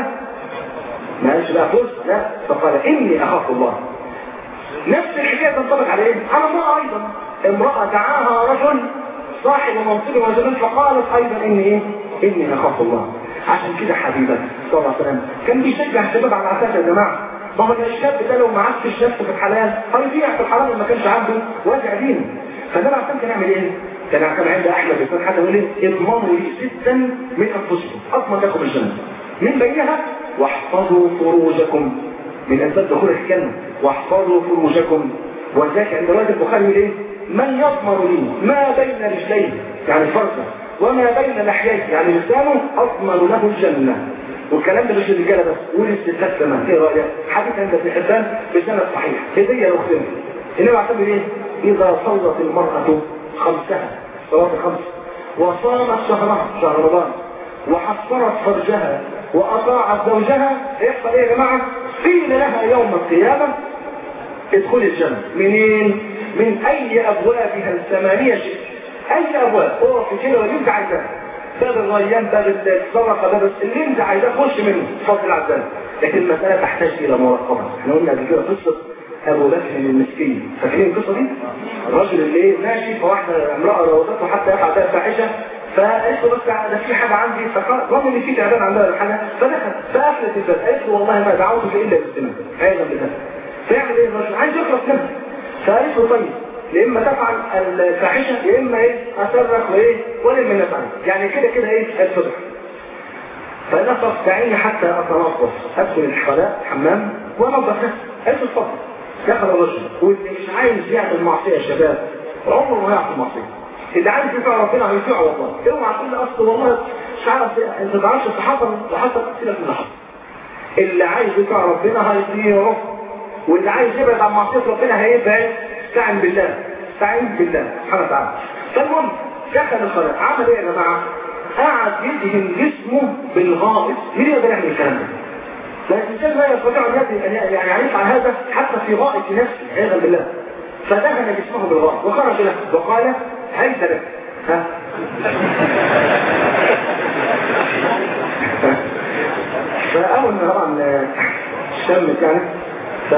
ما قالش بقى فرصة لا فقال اني اخاف الله نفس الحكاية تنطبق على ايه؟ على امرأة ايضا امرأة دعاها رجل صاحب منصب وجمال فقالت ايضا اني ايه؟ اني اخاف الله عشان كده حبيبك صلى الله عليه وسلم كان بيشجع الشباب على العفاف يا جماعه ما هو الشاب ده لو ما عادش نفسه في الحلال هيضيع في الحرام ما كانش عنده وجع دين فده عشان كان يعمل ايه؟ كان كان عند احمد بن حتى يقول ايه؟ اضمنوا لي ستا من انفسكم اضمن لكم الجنه من بينها واحفظوا فروجكم من اسباب دخول الجنه واحفظوا فروجكم وذاك عند روايه البخاري يقول ايه؟ من يضمن لي ما بين رجليه يعني الفرقه وما بين لحييه يعني لسانه اضمن له الجنه والكلام ده مش الرجاله بس والستات كمان ايه رايك؟ حديث عند ابن حبان بسند صحيح هديه لاختنا انما اعتبر ايه؟ اذا صلت المراه خمسها صلاه الخمس وصامت شهرها شهر رمضان وحصرت فرجها واطاعت زوجها يحصل ايه يا جماعه؟ قيل لها يوم القيامه ادخلي الجنه منين؟ من اي ابوابها الثمانيه شئت اي ابواب اقف كده واللي انت عايزاه باب الريان باب الصدقه باب اللي انت عايزاه خش منه بفضل عز لكن المساله تحتاج الى مراقبه احنا قلنا قبل كده قصه ابو بكر المسكين فاكرين القصه دي؟ الراجل اللي ماشي فواحده امراه راودته حتى يقع بها فاحشه فقالت له بس ده في حاجه عندي فقال ظن ان في تعبان عندها الحاجه فدخل فقفلت الباب قالت له والله ما دعوتك الا بالزنا عياذا بالله فيعمل ايه الرجل؟ عايز يخلص منها فقالت له طيب يا اما تفعل الفاحشه يا اما ايه اصرخ وايه ولم من نفعل يعني كده كده ايه الفضح فنصف دعيني حتى اتنظف ادخل الخلاء حمام وانظف نفسي قالت اتفضل دخل الرجل واللي مش عايز يعمل معصيه يا شباب عمره ما يعمل معصيه اللي عايز يطيع ربنا هيطيعه والله اوعى تقول لي اصل والله مش عارف انت ما تعرفش حصل وحصل سيبك من اللي حصل اللي عايز يطيع ربنا هيطيعه واللي عايز يبعد عن معصيه ربنا هيبعد استعن بالله استعين بالله سبحانه وتعالى فالمهم دخل الصلاة عمل ايه يا جماعة؟ قعد يدهن جسمه بالغائط مين يقدر يعمل الكلام ده؟ فالإنسان لا يستطيع أن يدري أن يعني يفعل هذا حتى في غائة نفسه عياذا بالله فدهن جسمه بالغار وخرج له وقال هيت لك ها فأول ما طبعا شمت يعني ف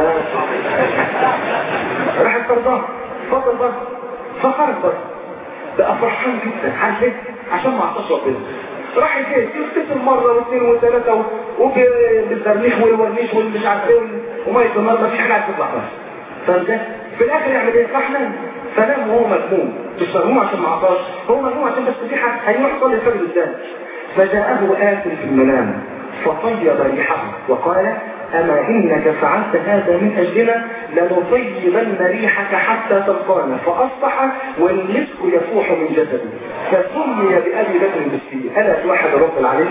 راح فرضاه فضل بس فخرج بس بقى فرحان جدا عارف ليه؟ عشان ما عطاش ربنا راح البيت يغتسل مره واثنين وثلاثه وبالزرنيخ والورنيش والمش عارف ايه وميه النار ما فيش حاجه تطلع بس فهمت؟ في الاخر يعمل ايه؟ راح نام فنام وهو مذموم مش مذموم عشان ما عطاش هو مذموم عشان بس في حاجه هيروح يصلي الفجر قدام فجاءه آت في المنام فطيب ريحه وقال أما إنك فعلت هذا من أجلنا لنطيبن ريحك حتى تلقانا فأصبح والمسك يفوح من جسده فسمي بأبي بكر المسكين ألا توحد رب العالمين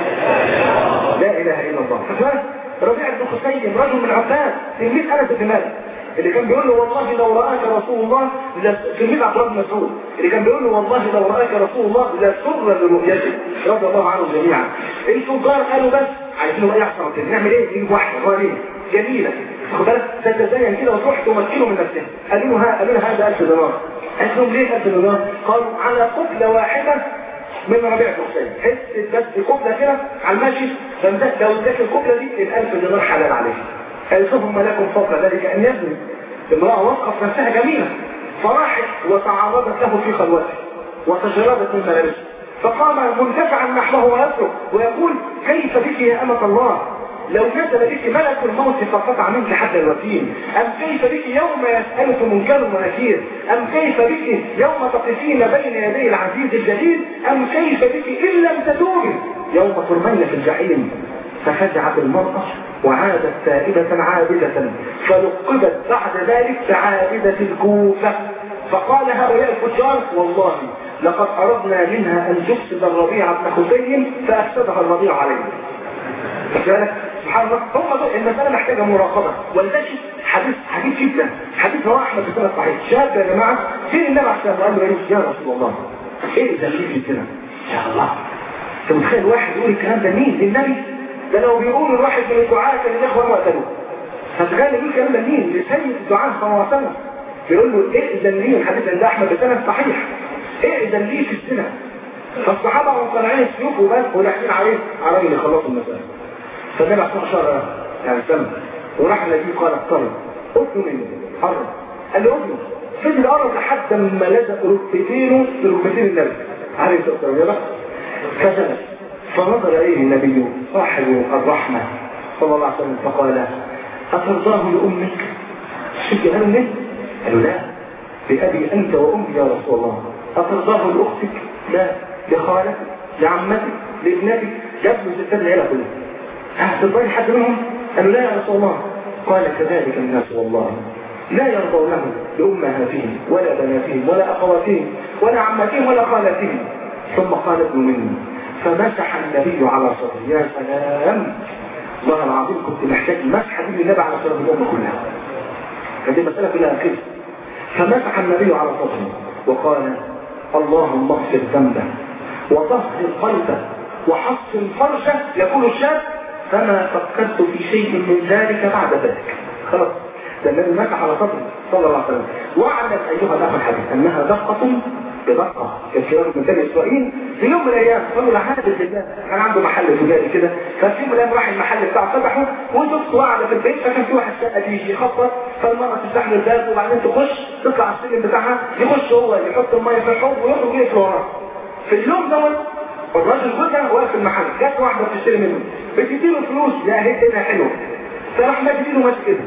لا إله إلا الله فقال ربيع بن خسيم رجل من عباس تلميذ أنس بن مالك اللي كان بيقول له والله لو رآك رسول الله تلميذ عبد الله بن مسعود اللي كان بيقول له والله لو رآك رسول الله لسر لرؤيتك رضي الله عنهم جميعا التجار قالوا بس عايزين ايه يحصل كده نعمل ايه نجيب واحده غاليه جميله واخد بالك تتزين كده وتروح تمكنه من نفسها قالوا له ها قالوا له هذا 1000 دينار قالت لهم ليه 1000 دينار قالوا على قبله واحده من ربيع بن حسين حته بس قبله كده على الماشي فانت لو اداك القبله دي ال 1000 دينار حلال عليك قالت لهم ما لكم فوق ذلك ان يبني امراه وقف نفسها جميله فراحت وتعرضت له في خلوته وتجردت من ملابسه فقام منتفعا نحوه ويصرخ ويقول كيف بك يا أمة الله لو نزل بك ملك الموت فقطع منك حتى الوتين أم كيف بك يوم يسألك منكر ونكير أم كيف بك يوم تقفين بين يدي العزيز الجليل أم كيف بك إن لم تتوبي يوم ترمين في الجحيم ففزعت المرأة وعادت تائبة عابدة فلقبت بعد ذلك بعابدة الكوفة فقال هؤلاء الفجار والله لقد أردنا منها أن تفسد الربيع بن حسين فأفسدها الربيع عليه فكذلك سبحان الله هم دول المسألة محتاجة مراقبة ولذلك حديث حديث جدا حديث رواه أحمد بن صحيح شاب يا جماعة فين النبي عليه الصلاة والسلام قال له يا رسول الله ايه ده اللي كده يا الله انت متخيل واحد يقول الكلام ده مين للنبي ده لو بيقول الواحد من الدعاء كان الاخوه وقتلوه فتخيل يقول الكلام ده مين لسيد الدعاء صلى الله عليه وسلم يقول له ائذن لي الحديث عند احمد بسند صحيح ائذن لي في الزنا فالصحابه هم طالعين السيوف وبس وداخلين عليه على راجل يخلصوا المساله فالنبي عليه الصلاه يعني سنه وراح النبي قال اقترب اطلب مني قرب قال له اطلب فضل قرب لحد ما لزق ركبتينه في ركبتين النبي عليه الصلاه والسلام كذلك فنظر اليه النبي صاحب الرحمه صلى الله عليه وسلم فقال اترضاه لامك شو قالوا ليه؟ قالوا لا بأبي أنت وأمي يا رسول الله أترضاه لأختك لا لخالتك لعمتك لابنتك جاب له ستات العيلة كلها هترضاني حد منهم قالوا لا يا رسول الله قال كذلك الناس والله لا يرضونه لأمهاتهم ولا بناتهم ولا أخواتهم ولا عماتهم ولا خالاتهم ثم قال ابن مني فمسح النبي على صدره يا سلام والله العظيم كنت محتاج مسحة دي للنبي على صدر الأمة كلها هذه مسألة كلها كده فمسح النبي على صدره وقال اللهم اغفر ذنبه وطهر قلبه وحصن فرجه يقول الشاب فما فكرت في شيء من ذلك بعد ذلك خلاص ده النبي مسح على صدره صلى الله عليه وسلم واعلم ايها الاخ الحبيب انها دقه بدقه كثيرا من بني اسرائيل في يوم من الايام قالوا لحد بالله كان عنده محل تجاري كده ففي يوم من الايام راح المحل بتاعه فتحه وزوجته قاعده في البيت فكان في واحد شقه بيجي يخبط فالمراه تفتح له الباب وبعدين تخش تطلع على السلم بتاعها يخش هو يحط الميه في الحوض ويخرج يقفل وراه في اليوم دوت الراجل جوزها واقف في المحل جت واحده بتشتري منه بتديله فلوس لا هي كده حلوه فراح مد ايده ماسك كده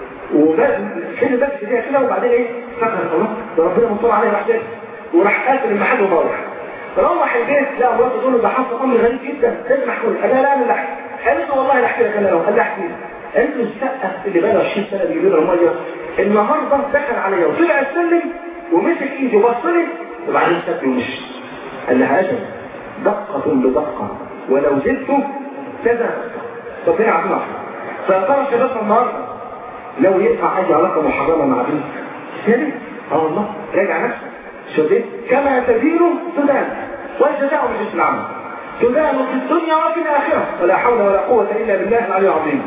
وبس كده بس كده كده وبعدين ايه فكر خلاص ده ربنا مطلع عليه راح وراح قافل المحل وروح روح البيت لا مراته تقول له ده حصل امر غريب جدا لازم احكي لك قال لا انا اللي احكي قالت له والله لا احكي لك انا لو قال لي احكي قالت له السقه اللي بقى 20 سنه بيجيب لنا الميه النهارده دخل عليا وطلع السلم ومسك ايدي وبص لي وبعدين ساب ومشي قال لها اجل دقه بدقه ولو زدت كذا ربنا عظيم فقال شباب النهارده لو ينفع اي علاقه محرمه مع بنت يا ريت اه والله راجع نفسك شديد كما تدين تدان والجزاء من جنس العمل تدان في الدنيا وفي الآخرة ولا حول ولا قوة إلا بالله العلي العظيم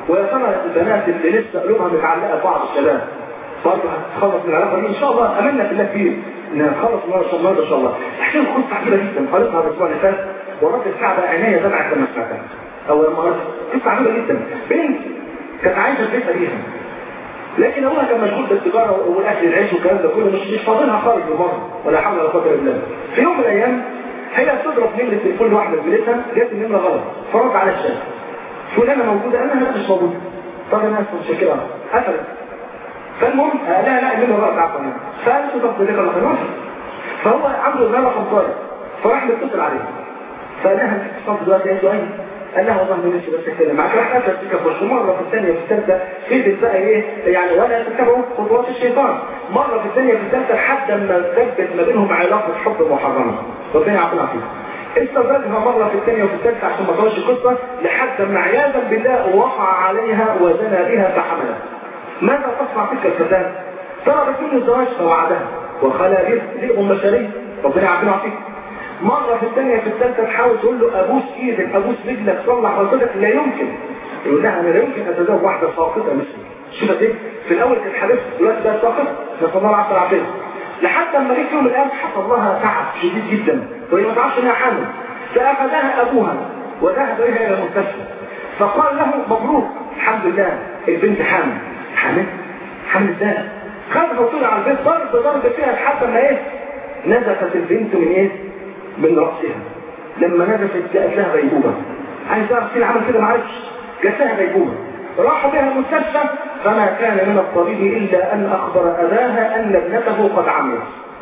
ويا ترى البنات اللي لسه قلوبها متعلقه ببعض الشباب برضه هتخلص من العلاقه دي ان شاء الله املنا في الله كبير ان نخلص النهارده ان شاء الله احكي لكم قصه عجيبه جدا قريتها الاسبوع اللي فات ورد الكعبه عينيا دمعت لما سمعتها او لما قريت قصه عجيبه جدا بنت كانت عايشه في بيت ابيها لكن ابوها كان مشغول بالتجاره والاكل العيش والكلام ده كله مش مش فاضلها خالص بالمره ولا حول ولا قوه الا بالله في يوم من الايام هي بتضرب نمره تليفون واحده في بيتها جت النمره غلط فرد على الشاشه فلانه موجوده انا لا مش موجوده طب انا مش كده قفلت فالمهم آه لا لا النمره غلط عفوا فقالت له طب ده رقم فهو عنده ده رقم طارق فراح متصل عليه فقال لها انت اتصلت دلوقتي قالت له ايوه قال لها والله ما نفسي بس اتكلم معاك راح قفل السكه في وشه مره في الثانيه في الثالثه فضل بقى ايه يعني ولا تتبعوا خطوات الشيطان مره في الثانيه في الثالثه لحد ما ثبت ما بينهم علاقه حب محرمه ربنا يعطينا فيها استدرجها مرة في الثانية وفي الثالثة عشان ما تقولش قصة لحد ما عياذا بالله وقع عليها وزنى بها فحملت ماذا تصنع تلك الفتاة؟ طلبت منه الزواج فوعدها وخلى رزق أم بشرية ربنا يعافينا ويعافيك مرة في الثانية في الثالثة تحاول تقول له أبوس إيدك أبوس رجلك صلح غلطتك لا يمكن يقول لها أنا لا يمكن أتزوج واحدة ساقطة مثلي شوفت إيه؟ في الأول كانت حبيبتي دلوقتي بقت ساقطة نسأل الله العافية والعافية لحد ما جيت يوم الآن حصل لها تعب شديد جدا وهي ما تعرفش إنها حامل فأخذها أبوها وذهب بها إلى المستشفى فقال له مبروك الحمد لله البنت حامل حامل حامل ازاي خدها وطلع على البيت ضرب ضرب فيها لحد ما ايه نزفت البنت من ايه من رأسها لما نزفت جاءت لها غيبوبة عايز اعرف فين عمل كده معرفش جات لها غيبوبة راحوا بها المستشفى فما كان من الطبيب الا ان اخبر اباها ان ابنته قد عملت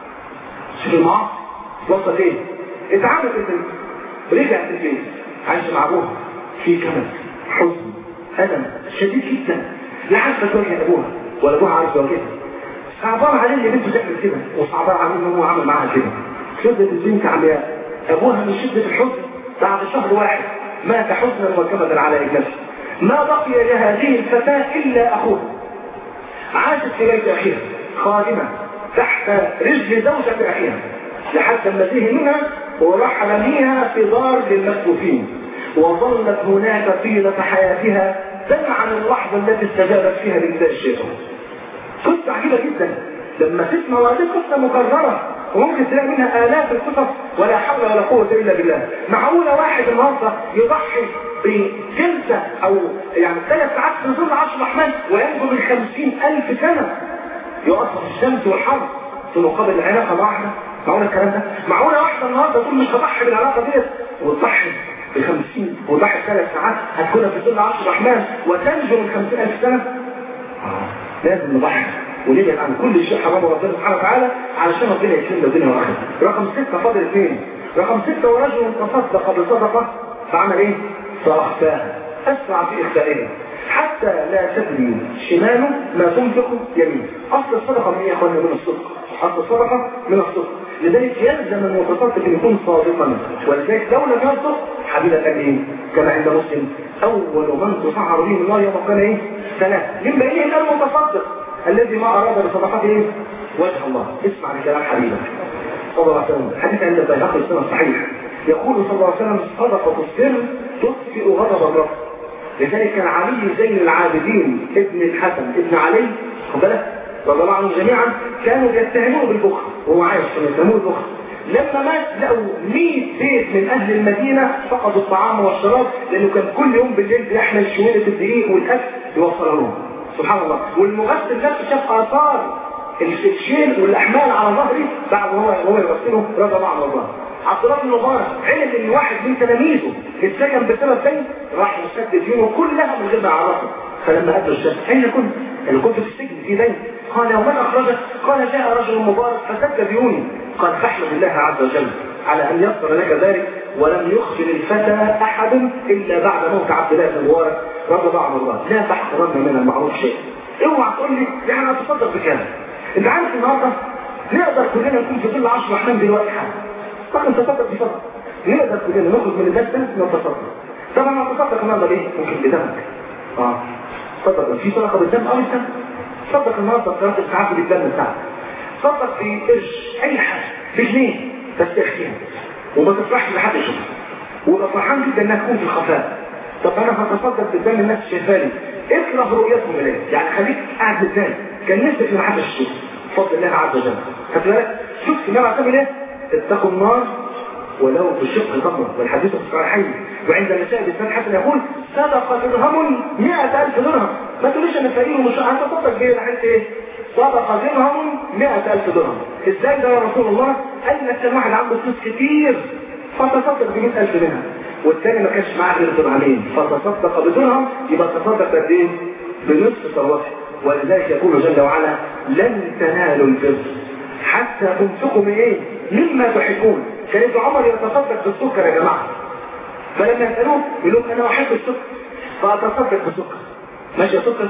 شوف المعاصي وصلت ايه اتعملت البنت رجعت البيت عايشه مع ابوها في كمل حزن ألم شديد جدا لا عارفه توجه ابوها ولا ابوها عارف يواجهها صعبان عليه اللي بنته تعمل كده وصعبان عليه ان هو عمل معاها كده فضلت البنت عمياء ابوها من شده الحزن بعد شهر واحد مات حزنا وكمدا على ابنته ما بقي لهذه الفتاه الا اخوها عاشت في بيت اخيها خادمه تحت رجل زوجة اخيها لحد ما زهق منها ورحل بها في دار للمكفوفين وظلت هناك طيلة حياتها تنعم اللحظة التي استجابت فيها لنداء الشيطان قصة عجيبة جدا لما تسمع وهذه قصة مكررة وممكن تلاقي منها آلاف القصص ولا حول ولا قوة إلا بالله معقولة واحد النهارده يضحي بجلسة أو يعني ثلاث ساعات في ظل عرش الرحمن وينجو من خمسين ألف سنة يقف في الشمس والحر في مقابل العلاقة واحدة معقولة الكلام ده معقولة واحدة النهارده تقول مش هضحي بالعلاقة ديت وتضحي بخمسين وضحي ثلاث ساعات هتكون في ظل عرش الرحمن وتنجو من خمسين ألف سنة آه. لازم نضحي ونبعد عن كل شيء حرام ربنا سبحانه وتعالى علشان ربنا يكرمنا الدنيا والاخره رقم ستة فاضل اثنين رقم ستة ورجل تصدق بصدقة فعمل ايه؟ فأخفاها أسرع في إخفائها حتى لا تدري شماله ما تنفق يمين أصل الصدقة من إيه يا أخوانا من الصدق أصل الصدقة من الصدق لذلك يلزم المتصدق أن يكون صادقا ولذلك لو لم يصدق حبيبة قال إيه كما عند مسلم أول من تصعر به الله يوم القيامة إيه؟ ثلاث من بينهم المتصدق الذي ما أراد بصدقته إيه؟ وجه الله اسمع لكلام حبيبك صلى الله عليه وسلم حديث عند البيهقي السنة الصحيح يقول صلى الله عليه وسلم صدقة السر تطفئ غضب الرب لذلك كان علي زين العابدين ابن الحسن ابن علي خد بالك رضي الله عنهم جميعا كانوا يتهموه بالبخل وهو عايش كانوا يتهموه بالبخل لما مات لقوا 100 بيت من اهل المدينه فقدوا الطعام والشراب لانه كان كل يوم بالليل بيحمل شويه الدقيق والاكل يوصلها لهم سبحان الله والمغسل نفسه شاف اثار الشيل والاحمال على ظهري بعد وهو وهو يغسله رضي الله عنه الله عبد الله بن مبارك علم ان واحد من تلاميذه اتسجن بسبب دين راح يسدد ديونه كلها من غير ما يعرفه فلما قابله الشاب اين كنت؟ انا كنت في السجن في دين قال ومن اخرجك؟ قال جاء رجل مبارك فسد ديوني قال فاحمد الله عز وجل على ان يسر لك ذلك ولم يخبر الفتى احد الا بعد موت عبد الله بن مبارك رضي الله عنه الله لا تحقرن من المعروف شيء اوعى تقول لي يعني اتصدق بكام انت عارف النهارده نقدر كلنا نكون في ظل عشر رحمن دلوقتي حاجه طب نتصدق بفضل نقدر كلنا نخرج من الناس ده نتصدق طبعا نتصدق النهارده ليه؟ ممكن بدمك اه تصدق في صدقه بالدم او الدم تصدق النهارده بثلاث ساعات بالدم بتاعك تصدق في قرش اي حاجه بجنيه بس اخفيها وما تفرحش لحد يشوفها وابقى فرحان جدا انها تكون في الخفاء طب انا هتصدق بالدم الناس شايفاني اكره رؤيتهم اليه يعني خليك قاعد للناس كان نفسك ما حدش يشوف بفضل الله عز وجل خد بالك شوف النبي عليه ايه اتقوا النار ولو بشق تمر والحديث في الصحيحين وعند النساء بإسناد حسن يقول صدق درهم 100000 درهم ما تقوليش انا فقير ومش هتصدق بيه لحد ايه صدق درهم 100000 درهم ازاي ده يا رسول الله قال لك كان واحد عنده فلوس كتير فتصدق ب 100000 منها والثاني ما كانش معاه غير درهمين فتصدق بدرهم يبقى تصدق قد ايه بنصف ثروته ولذلك يقول جل وعلا لن تنالوا البر حتى تنفقوا من ايه مما تحبون كان ابن عمر يتصدق بالسكر يا جماعه فلما يسالوه يقول لهم انا احب السكر فاتصدق بالسكر ماشي يا سكر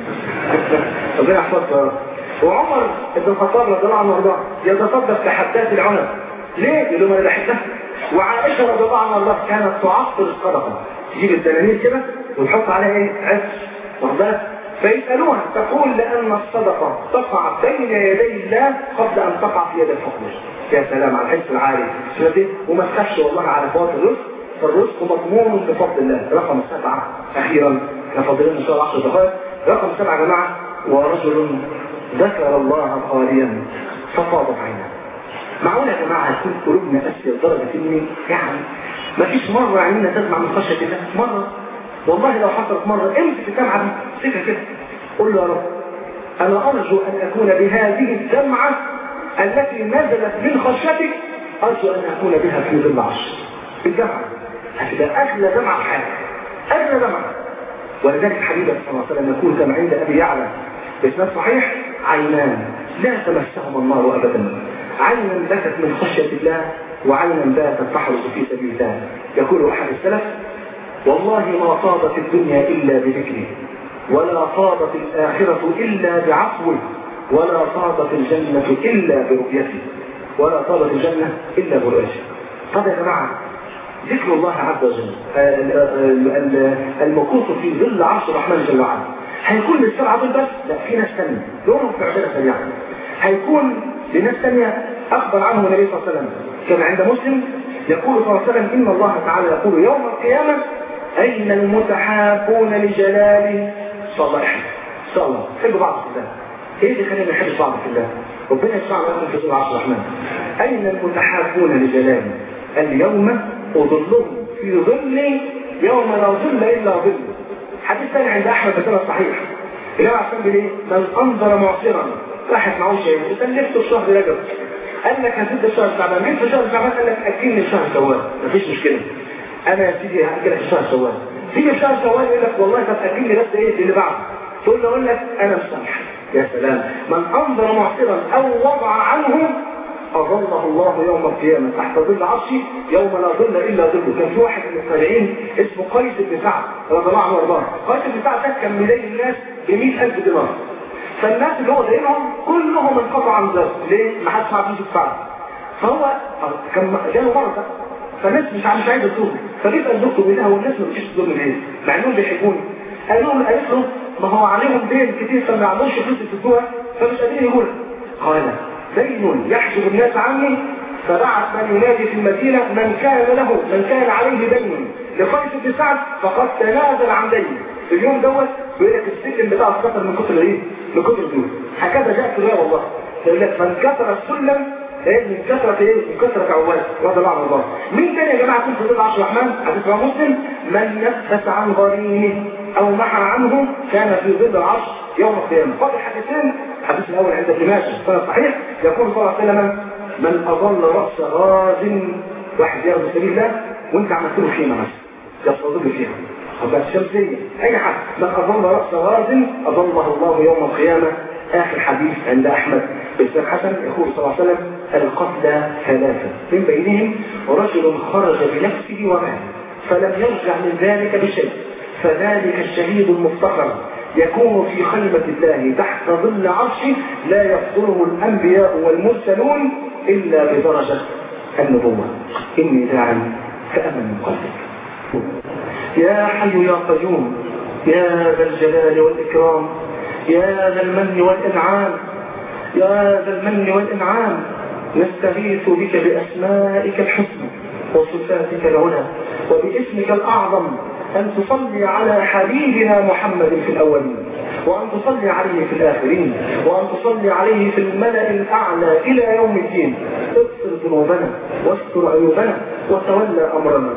ربنا يحفظك وعمر بن الخطاب رضي الله عنه وارضاه يتصدق بحدات العنب ليه؟ يقول لهم انا بحبها وعائشه رضي الله عنها وارضاها كانت تعطر الصدقه تجيب الدنانير كده وتحط عليها ايه؟ عز واخد فيسألوها تقول لأن الصدقة تقع بين يدي الله قبل أن تقع في يد الفقير يا سلام على الحس العالي وما تخافش والله على فوات الرزق فالرزق مضمون بفضل الله رقم سبعة أخيرا كفضلين إن شاء الله 10 دقائق رقم سبعة يا جماعة ورجل ذكر الله خاليا ففاضت عيناه معقول يا جماعة هتكون قلوبنا قاسية لدرجة إن يعني ما فيش مرة عينينا تسمع من خشية الله مرة والله لو حصلت مرة امسك الدمعة دي امسكها كده قول له يا رب أنا أرجو أن أكون بهذه الدمعة التي نزلت من خشيتك أرجو أن أكون بها في ظل عرش الدمعة هتبقى أغلى دمعة في حياتك أغلى دمعة ولذلك حبيبك صلى الله عليه وسلم يقول كما عند أبي يعلى بإسناد صحيح عينان لا تمسهما النار أبدا عينا بكت من خشية الله وعينا باتت تحرس في سبيل الله يقول أحد السلف والله ما طابت الدنيا إلا بذكره ولا طابت الآخرة إلا بعفوه ولا طابت الجنة إلا برؤيته ولا طابت الجنة إلا برؤيته طب يا جماعة ذكر الله عز وجل المكوث في ظل عرش الرحمن جل وعلا هيكون للسبعة دول بس لا في ناس ثانيه دورهم في عبادة سريعة هيكون لناس ثانيه أخبر عنه النبي صلى الله عليه وسلم كما عند مسلم يقول صلى الله عليه وسلم إن الله تعالى يقول يوم القيامة أين المتحابون لجلاله صلى الله عليه صلى الله حبوا بعض في الله ايه اللي خلينا نحب بعض في الله ربنا يسمع لكم في سورة عبد الرحمن أين المتحابون لجلاله اليوم أظلهم في ظل يوم لا ظل إلا ظل حديث ثاني عند أحمد بن صحيح النبي عليه الصلاة والسلام من أنظر معصرا راحت معه شيء وسلفته في شهر رجب قال لك هسد شهر شعبان مين في شهر شعبان قال لك أكلني شهر شوال مفيش مشكلة انا يا سيدي هاجلك في شهر شوال تيجي في شهر شوال يقول لك والله طب اجلني بس ايه اللي بعده تقول له اقول لك انا مسامح يا سلام من انظر معصرا او وضع عنه أظله الله يوم القيامة تحت ظل عرشي يوم لا ظل إلا ظله كان في واحد من التابعين اسمه قيس بن سعد رضي الله عنه وارضاه قيس بن سعد ده كان ملاقي الناس ب 100000 دينار فالناس اللي هو دايرهم كلهم انقطعوا عن ذلك ليه؟ ما حدش عارف يشوف سعد فهو كان جاله مرض فالناس مش مش عايزه تزور فبيبقى زوجته بينها والناس ما بتجيش تزور ليه مع انهم بيحبوني قال لهم قالت له ما هو عليهم دين كتير فما عندهمش فلوس يسدوها فمش قادرين يقولها قال دين يحجب الناس عني فبعث من ينادي في المدينة من كان له من كان عليه دين لقيس بن سعد فقد تنازل عن دين في اليوم دوت بيقول لك السلم بتاعه اتكسر من كتر ايه؟ من كتر الدين هكذا جاء في الروايه والله يقول لك من كسر السلم ايه من كثرة ايه من كثرة عوال رضي الله عنه الله مين تاني يا جماعة كنت في ظل عرش الرحمن حديث رواه مسلم من نفس عن غريمه او محى عنه كان في ظل العرش يوم القيامة فاضل حديثين الحديث الاول عند ابن ماجه سنة صحيح يقول صلى الله عليه وسلم من اضل رأس غاز واحد يرضى سبيل الله وانت عملت له خيمة مثلا يستظل فيها خبات شمسية اي حد من اضل رأس غاز اضله الله يوم القيامة آخر حديث عند أحمد بن حسن يقول صلى الله عليه وسلم القتلى ثلاثة من بينهم رجل خرج بنفسه وماله فلم يرجع من ذلك بشيء فذلك الشهيد المفتخر يكون في خيمة الله تحت ظل عرشه لا يفضله الأنبياء والمرسلون إلا بدرجة النبوة إني داعي فأمن من قلبك يا حي يا قيوم يا ذا الجلال والإكرام يا ذا المن والإنعام يا ذا المن والإنعام نستغيث بك بأسمائك الحسنى وصفاتك العلى وباسمك الأعظم أن تصلي على حبيبنا محمد في الأولين وأن تصلي عليه في الآخرين وأن تصلي عليه في الملأ الأعلى إلى يوم الدين اغفر ذنوبنا واستر عيوبنا وتولى أمرنا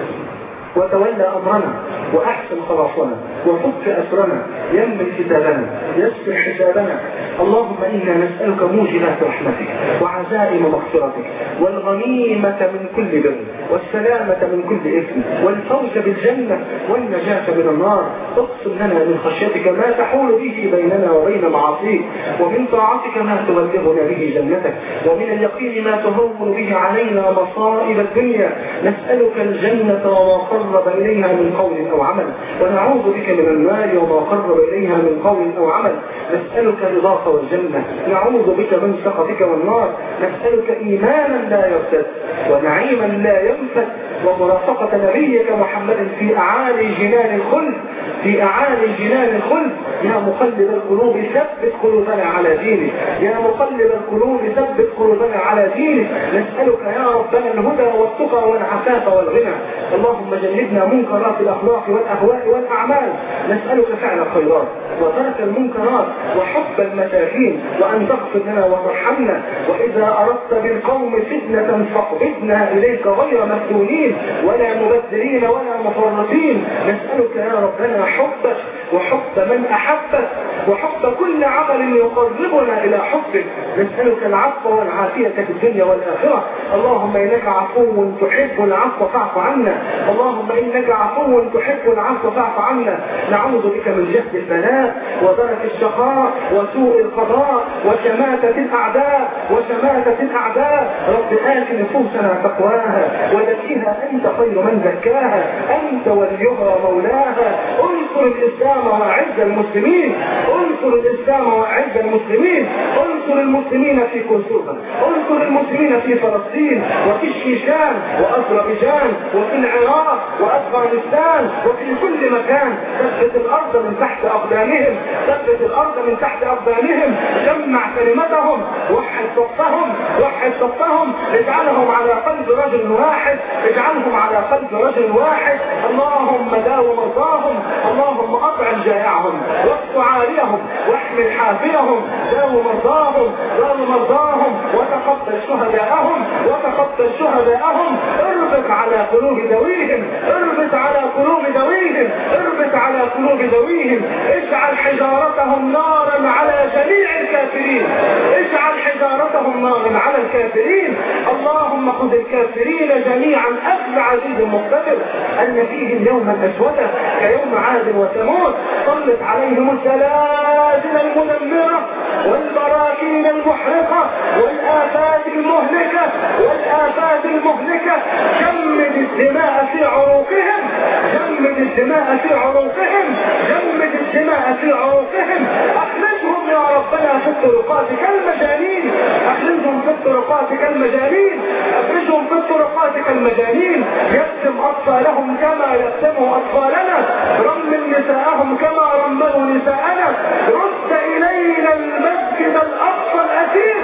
وتولى أمرنا وأحسن خلاصنا وفك أسرنا يمن كتابنا يسر حسابنا اللهم إنا نسألك موجبات رحمتك وعزائم مغفرتك والغنيمة من كل بر والسلامة من كل إثم والفوز بالجنة والنجاة من النار اقسم لنا من خشيتك ما تحول به بيننا وبين معاصيك ومن طاعتك ما تبلغنا به جنتك ومن اليقين ما تهون به علينا مصائب الدنيا نسألك الجنة وما قرب إليها من قول أو عمل ونعوذ بك من النار وما قرب إليها من قول أو عمل نسألك رضاك والجنة نعوذ بك من سخطك والنار نسألك إيمانا لا يرتد ونعيما لا ينفد ومرافقة نبيك محمد في أعالي جنان الخلد في أعالي جنان الخلد يا مقلب القلوب ثبت قلوبنا على دينك يا مقلب القلوب ثبت قلوبنا على دينك نسألك يا ربنا الهدى والتقى والعفاف والغنى اللهم جنبنا منكرات الأخلاق والأهواء والأعمال نسألك فعل الخيرات وترك المنكرات وحب المساكين وأن تغفر لنا وترحمنا وإذا أردت بالقوم فتنة فاقبضنا إليك غير مفتونين ولا مبذرين ولا مفرطين نسألك يا ربنا حبك وحب من أحبك وحب كل عمل يقربنا إلى حبك نسألك العفو والعافية في الدنيا والآخرة اللهم إنك عفو تحب العفو فاعف عنا اللهم إنك عفو تحب العفو فاعف عنا نعوذ بك من جهد البلاء ودرك الشقاء وسوء القضاء وشماتة الأعداء وشماتة الأعداء رب آت نفوسنا تقواها وزكيها أنت خير من زكاها أنت وليها مولاها انصر الإسلام وأعز المسلمين انصر الإسلام وأعز المسلمين انصر المسلمين في كوسوفا انصر المسلمين في فلسطين وفي الشيشان وأذربيجان وفي العراق وأفغانستان وفي كل مكان ثبت الأرض من تحت أقدامهم ثبت الأرض من تحت أقدامهم جمع كلمتهم وحد صفهم وحد صفهم اجعلهم على قلب رجل واحد اجعلهم على قلب رجل واحد اللهم داو مرضاهم اللهم أطعم جائعهم واقف عاريهم واحمل حافيهم داو مرضاهم داو مرضاهم وتقبل شهداءهم وتقبل شهداءهم اربط على قلوب ذويهم اربط على قلوب ذويهم اربط على قلوب ذويهم اجعل حجارتهم نارا على جميع الكافرين اجعل حجارتهم نارا على الكافرين اللهم خذ الكافرين جميعا اخذ عزيز مقتدر ان فيهم يوما اسودا كيوم عاد وثمود صلت عليهم الزلازل المدمره والبراكين المحرقه والافات المهلكه والافات المهلكه جمد الدماء في عروقهم جمد الدماء في عروقهم جمد الدماء في عروقهم اخرجهم يا ربنا في الطرقات كالمجانين اخرجهم في الطرقات كالمجانين اخرجهم في الطرقات كالمجانين يقسم اطفالهم كما يقسموا اطفالنا رمل نساءهم كما رملوا نساءنا رد الينا المسجد الاقصى الاثير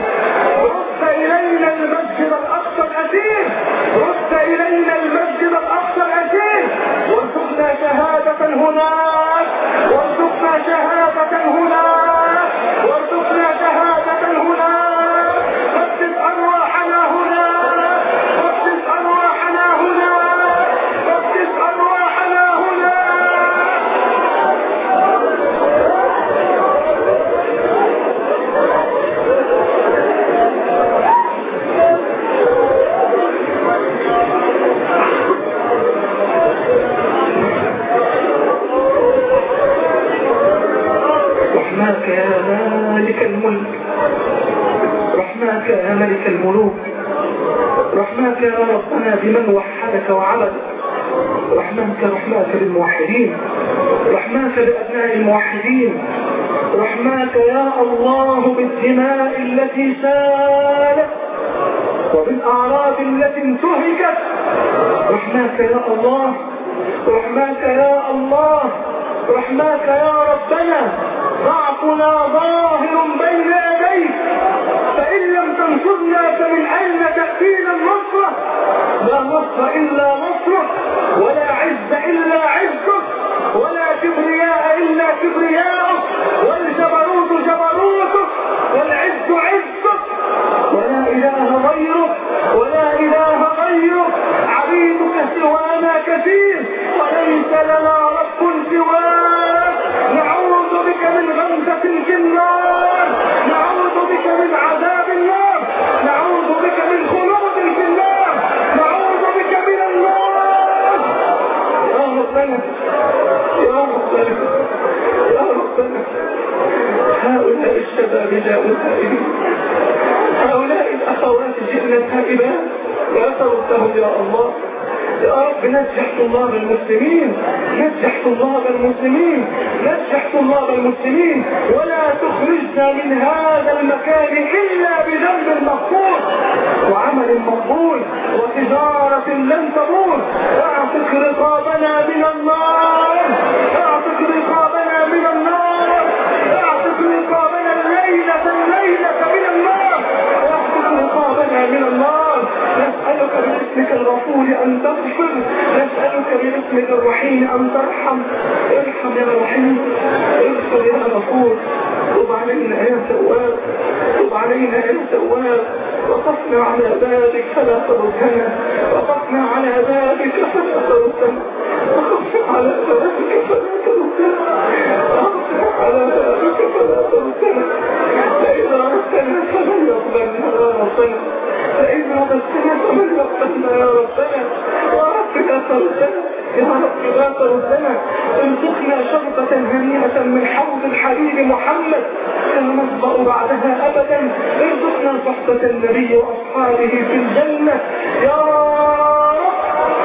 رد الينا المسجد الاقصى الاثير رد الينا المسجد الاقصى الاثير وارزقنا شهادة هناك وارزقنا شهادة هناك وارزقنا شهادة هناك قدس ارواحنا هناك قدس ارواحنا هناك قدس ارواحنا هناك رحماك يا مالك الملك رحماك يا ملك الملوك رحماك يا ربنا بمن وحدك وعبدك رحماك رحماك بالموحدين رحماك بأبناء الموحدين رحماك يا الله بالدماء التي سالت وبالأعراض التي انتهكت رحماك يا الله رحماك يا الله رحماك يا ربنا ضعفنا ظاهر بين يديك فإن لم تنصرنا فمن أين تأتينا النصرة لا نصر إلا نصرك ولا عز عز إلا عزك ولا كبرياء إلا كبرياءك والجبروت جبروتك والعز عزك ولا إله غيرك ولا إله غيرك عبيدك سوانا كثير وليس لنا رب سواك نعوذ بك من غمزة الجنان نعوذ بك من عذاب النار نعوذ بك من خلود في النار نعوذ بك من النار يا ربنا يا ربنا يا ربنا هؤلاء الشباب جاءوا تائبين هؤلاء الأخوات جئنا تائبات يا تردهم يا الله يا رب نجح طلاب المسلمين نجح طلاب المسلمين نجح طلاب المسلمين ولا تخرجنا من هذا المكان إلا بذنب مغفور وعمل مقبول وتجارة لن تبور اعتق رقابنا من النار اعتق رقابنا من النار اعتق رقابنا الليلة الليلة من النار اعتق رقابنا من النار نسألك باسمك الغفور أن تغفر نسألك باسمك الرحيم أن ترحم ارحم يا رحيم اغفر يا غفور تب علينا يا تواب تب علينا يا تواب وقفنا على بابك فلا تردنا وقفنا على بابك فلا تردنا وقفنا على بابك فلا تردنا وقفنا على بابك فلا تردنا فإذا أردتنا فمن يقبلنا يا ربنا فإذا أردتنا فمن يقبلنا يا ربنا يا رب لا تردنا يا رب لا تردنا ارزقنا شربة هنيئة من حوض الحبيب محمد لا نصبأ بعدها أبدا ارزقنا صحبة النبي وأصحابه في الجنة يا رب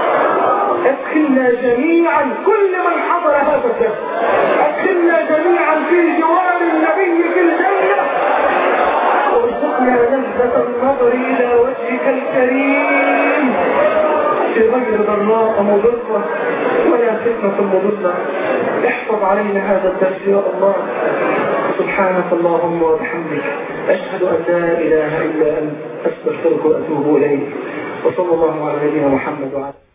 ادخلنا جميعا كل من حضر هذا الدرس ادخلنا جميعا في جوار النبي في الجنة وارزقنا لذة النظر إلى وجهك الكريم في غير ضراء مضرة ولا فتنة مضرة احفظ علينا هذا الدرس يا الله سبحانك اللهم وبحمدك أشهد أن لا إله إلا أنت أستغفرك وأتوب إليك وصلى الله على نبينا محمد وعلى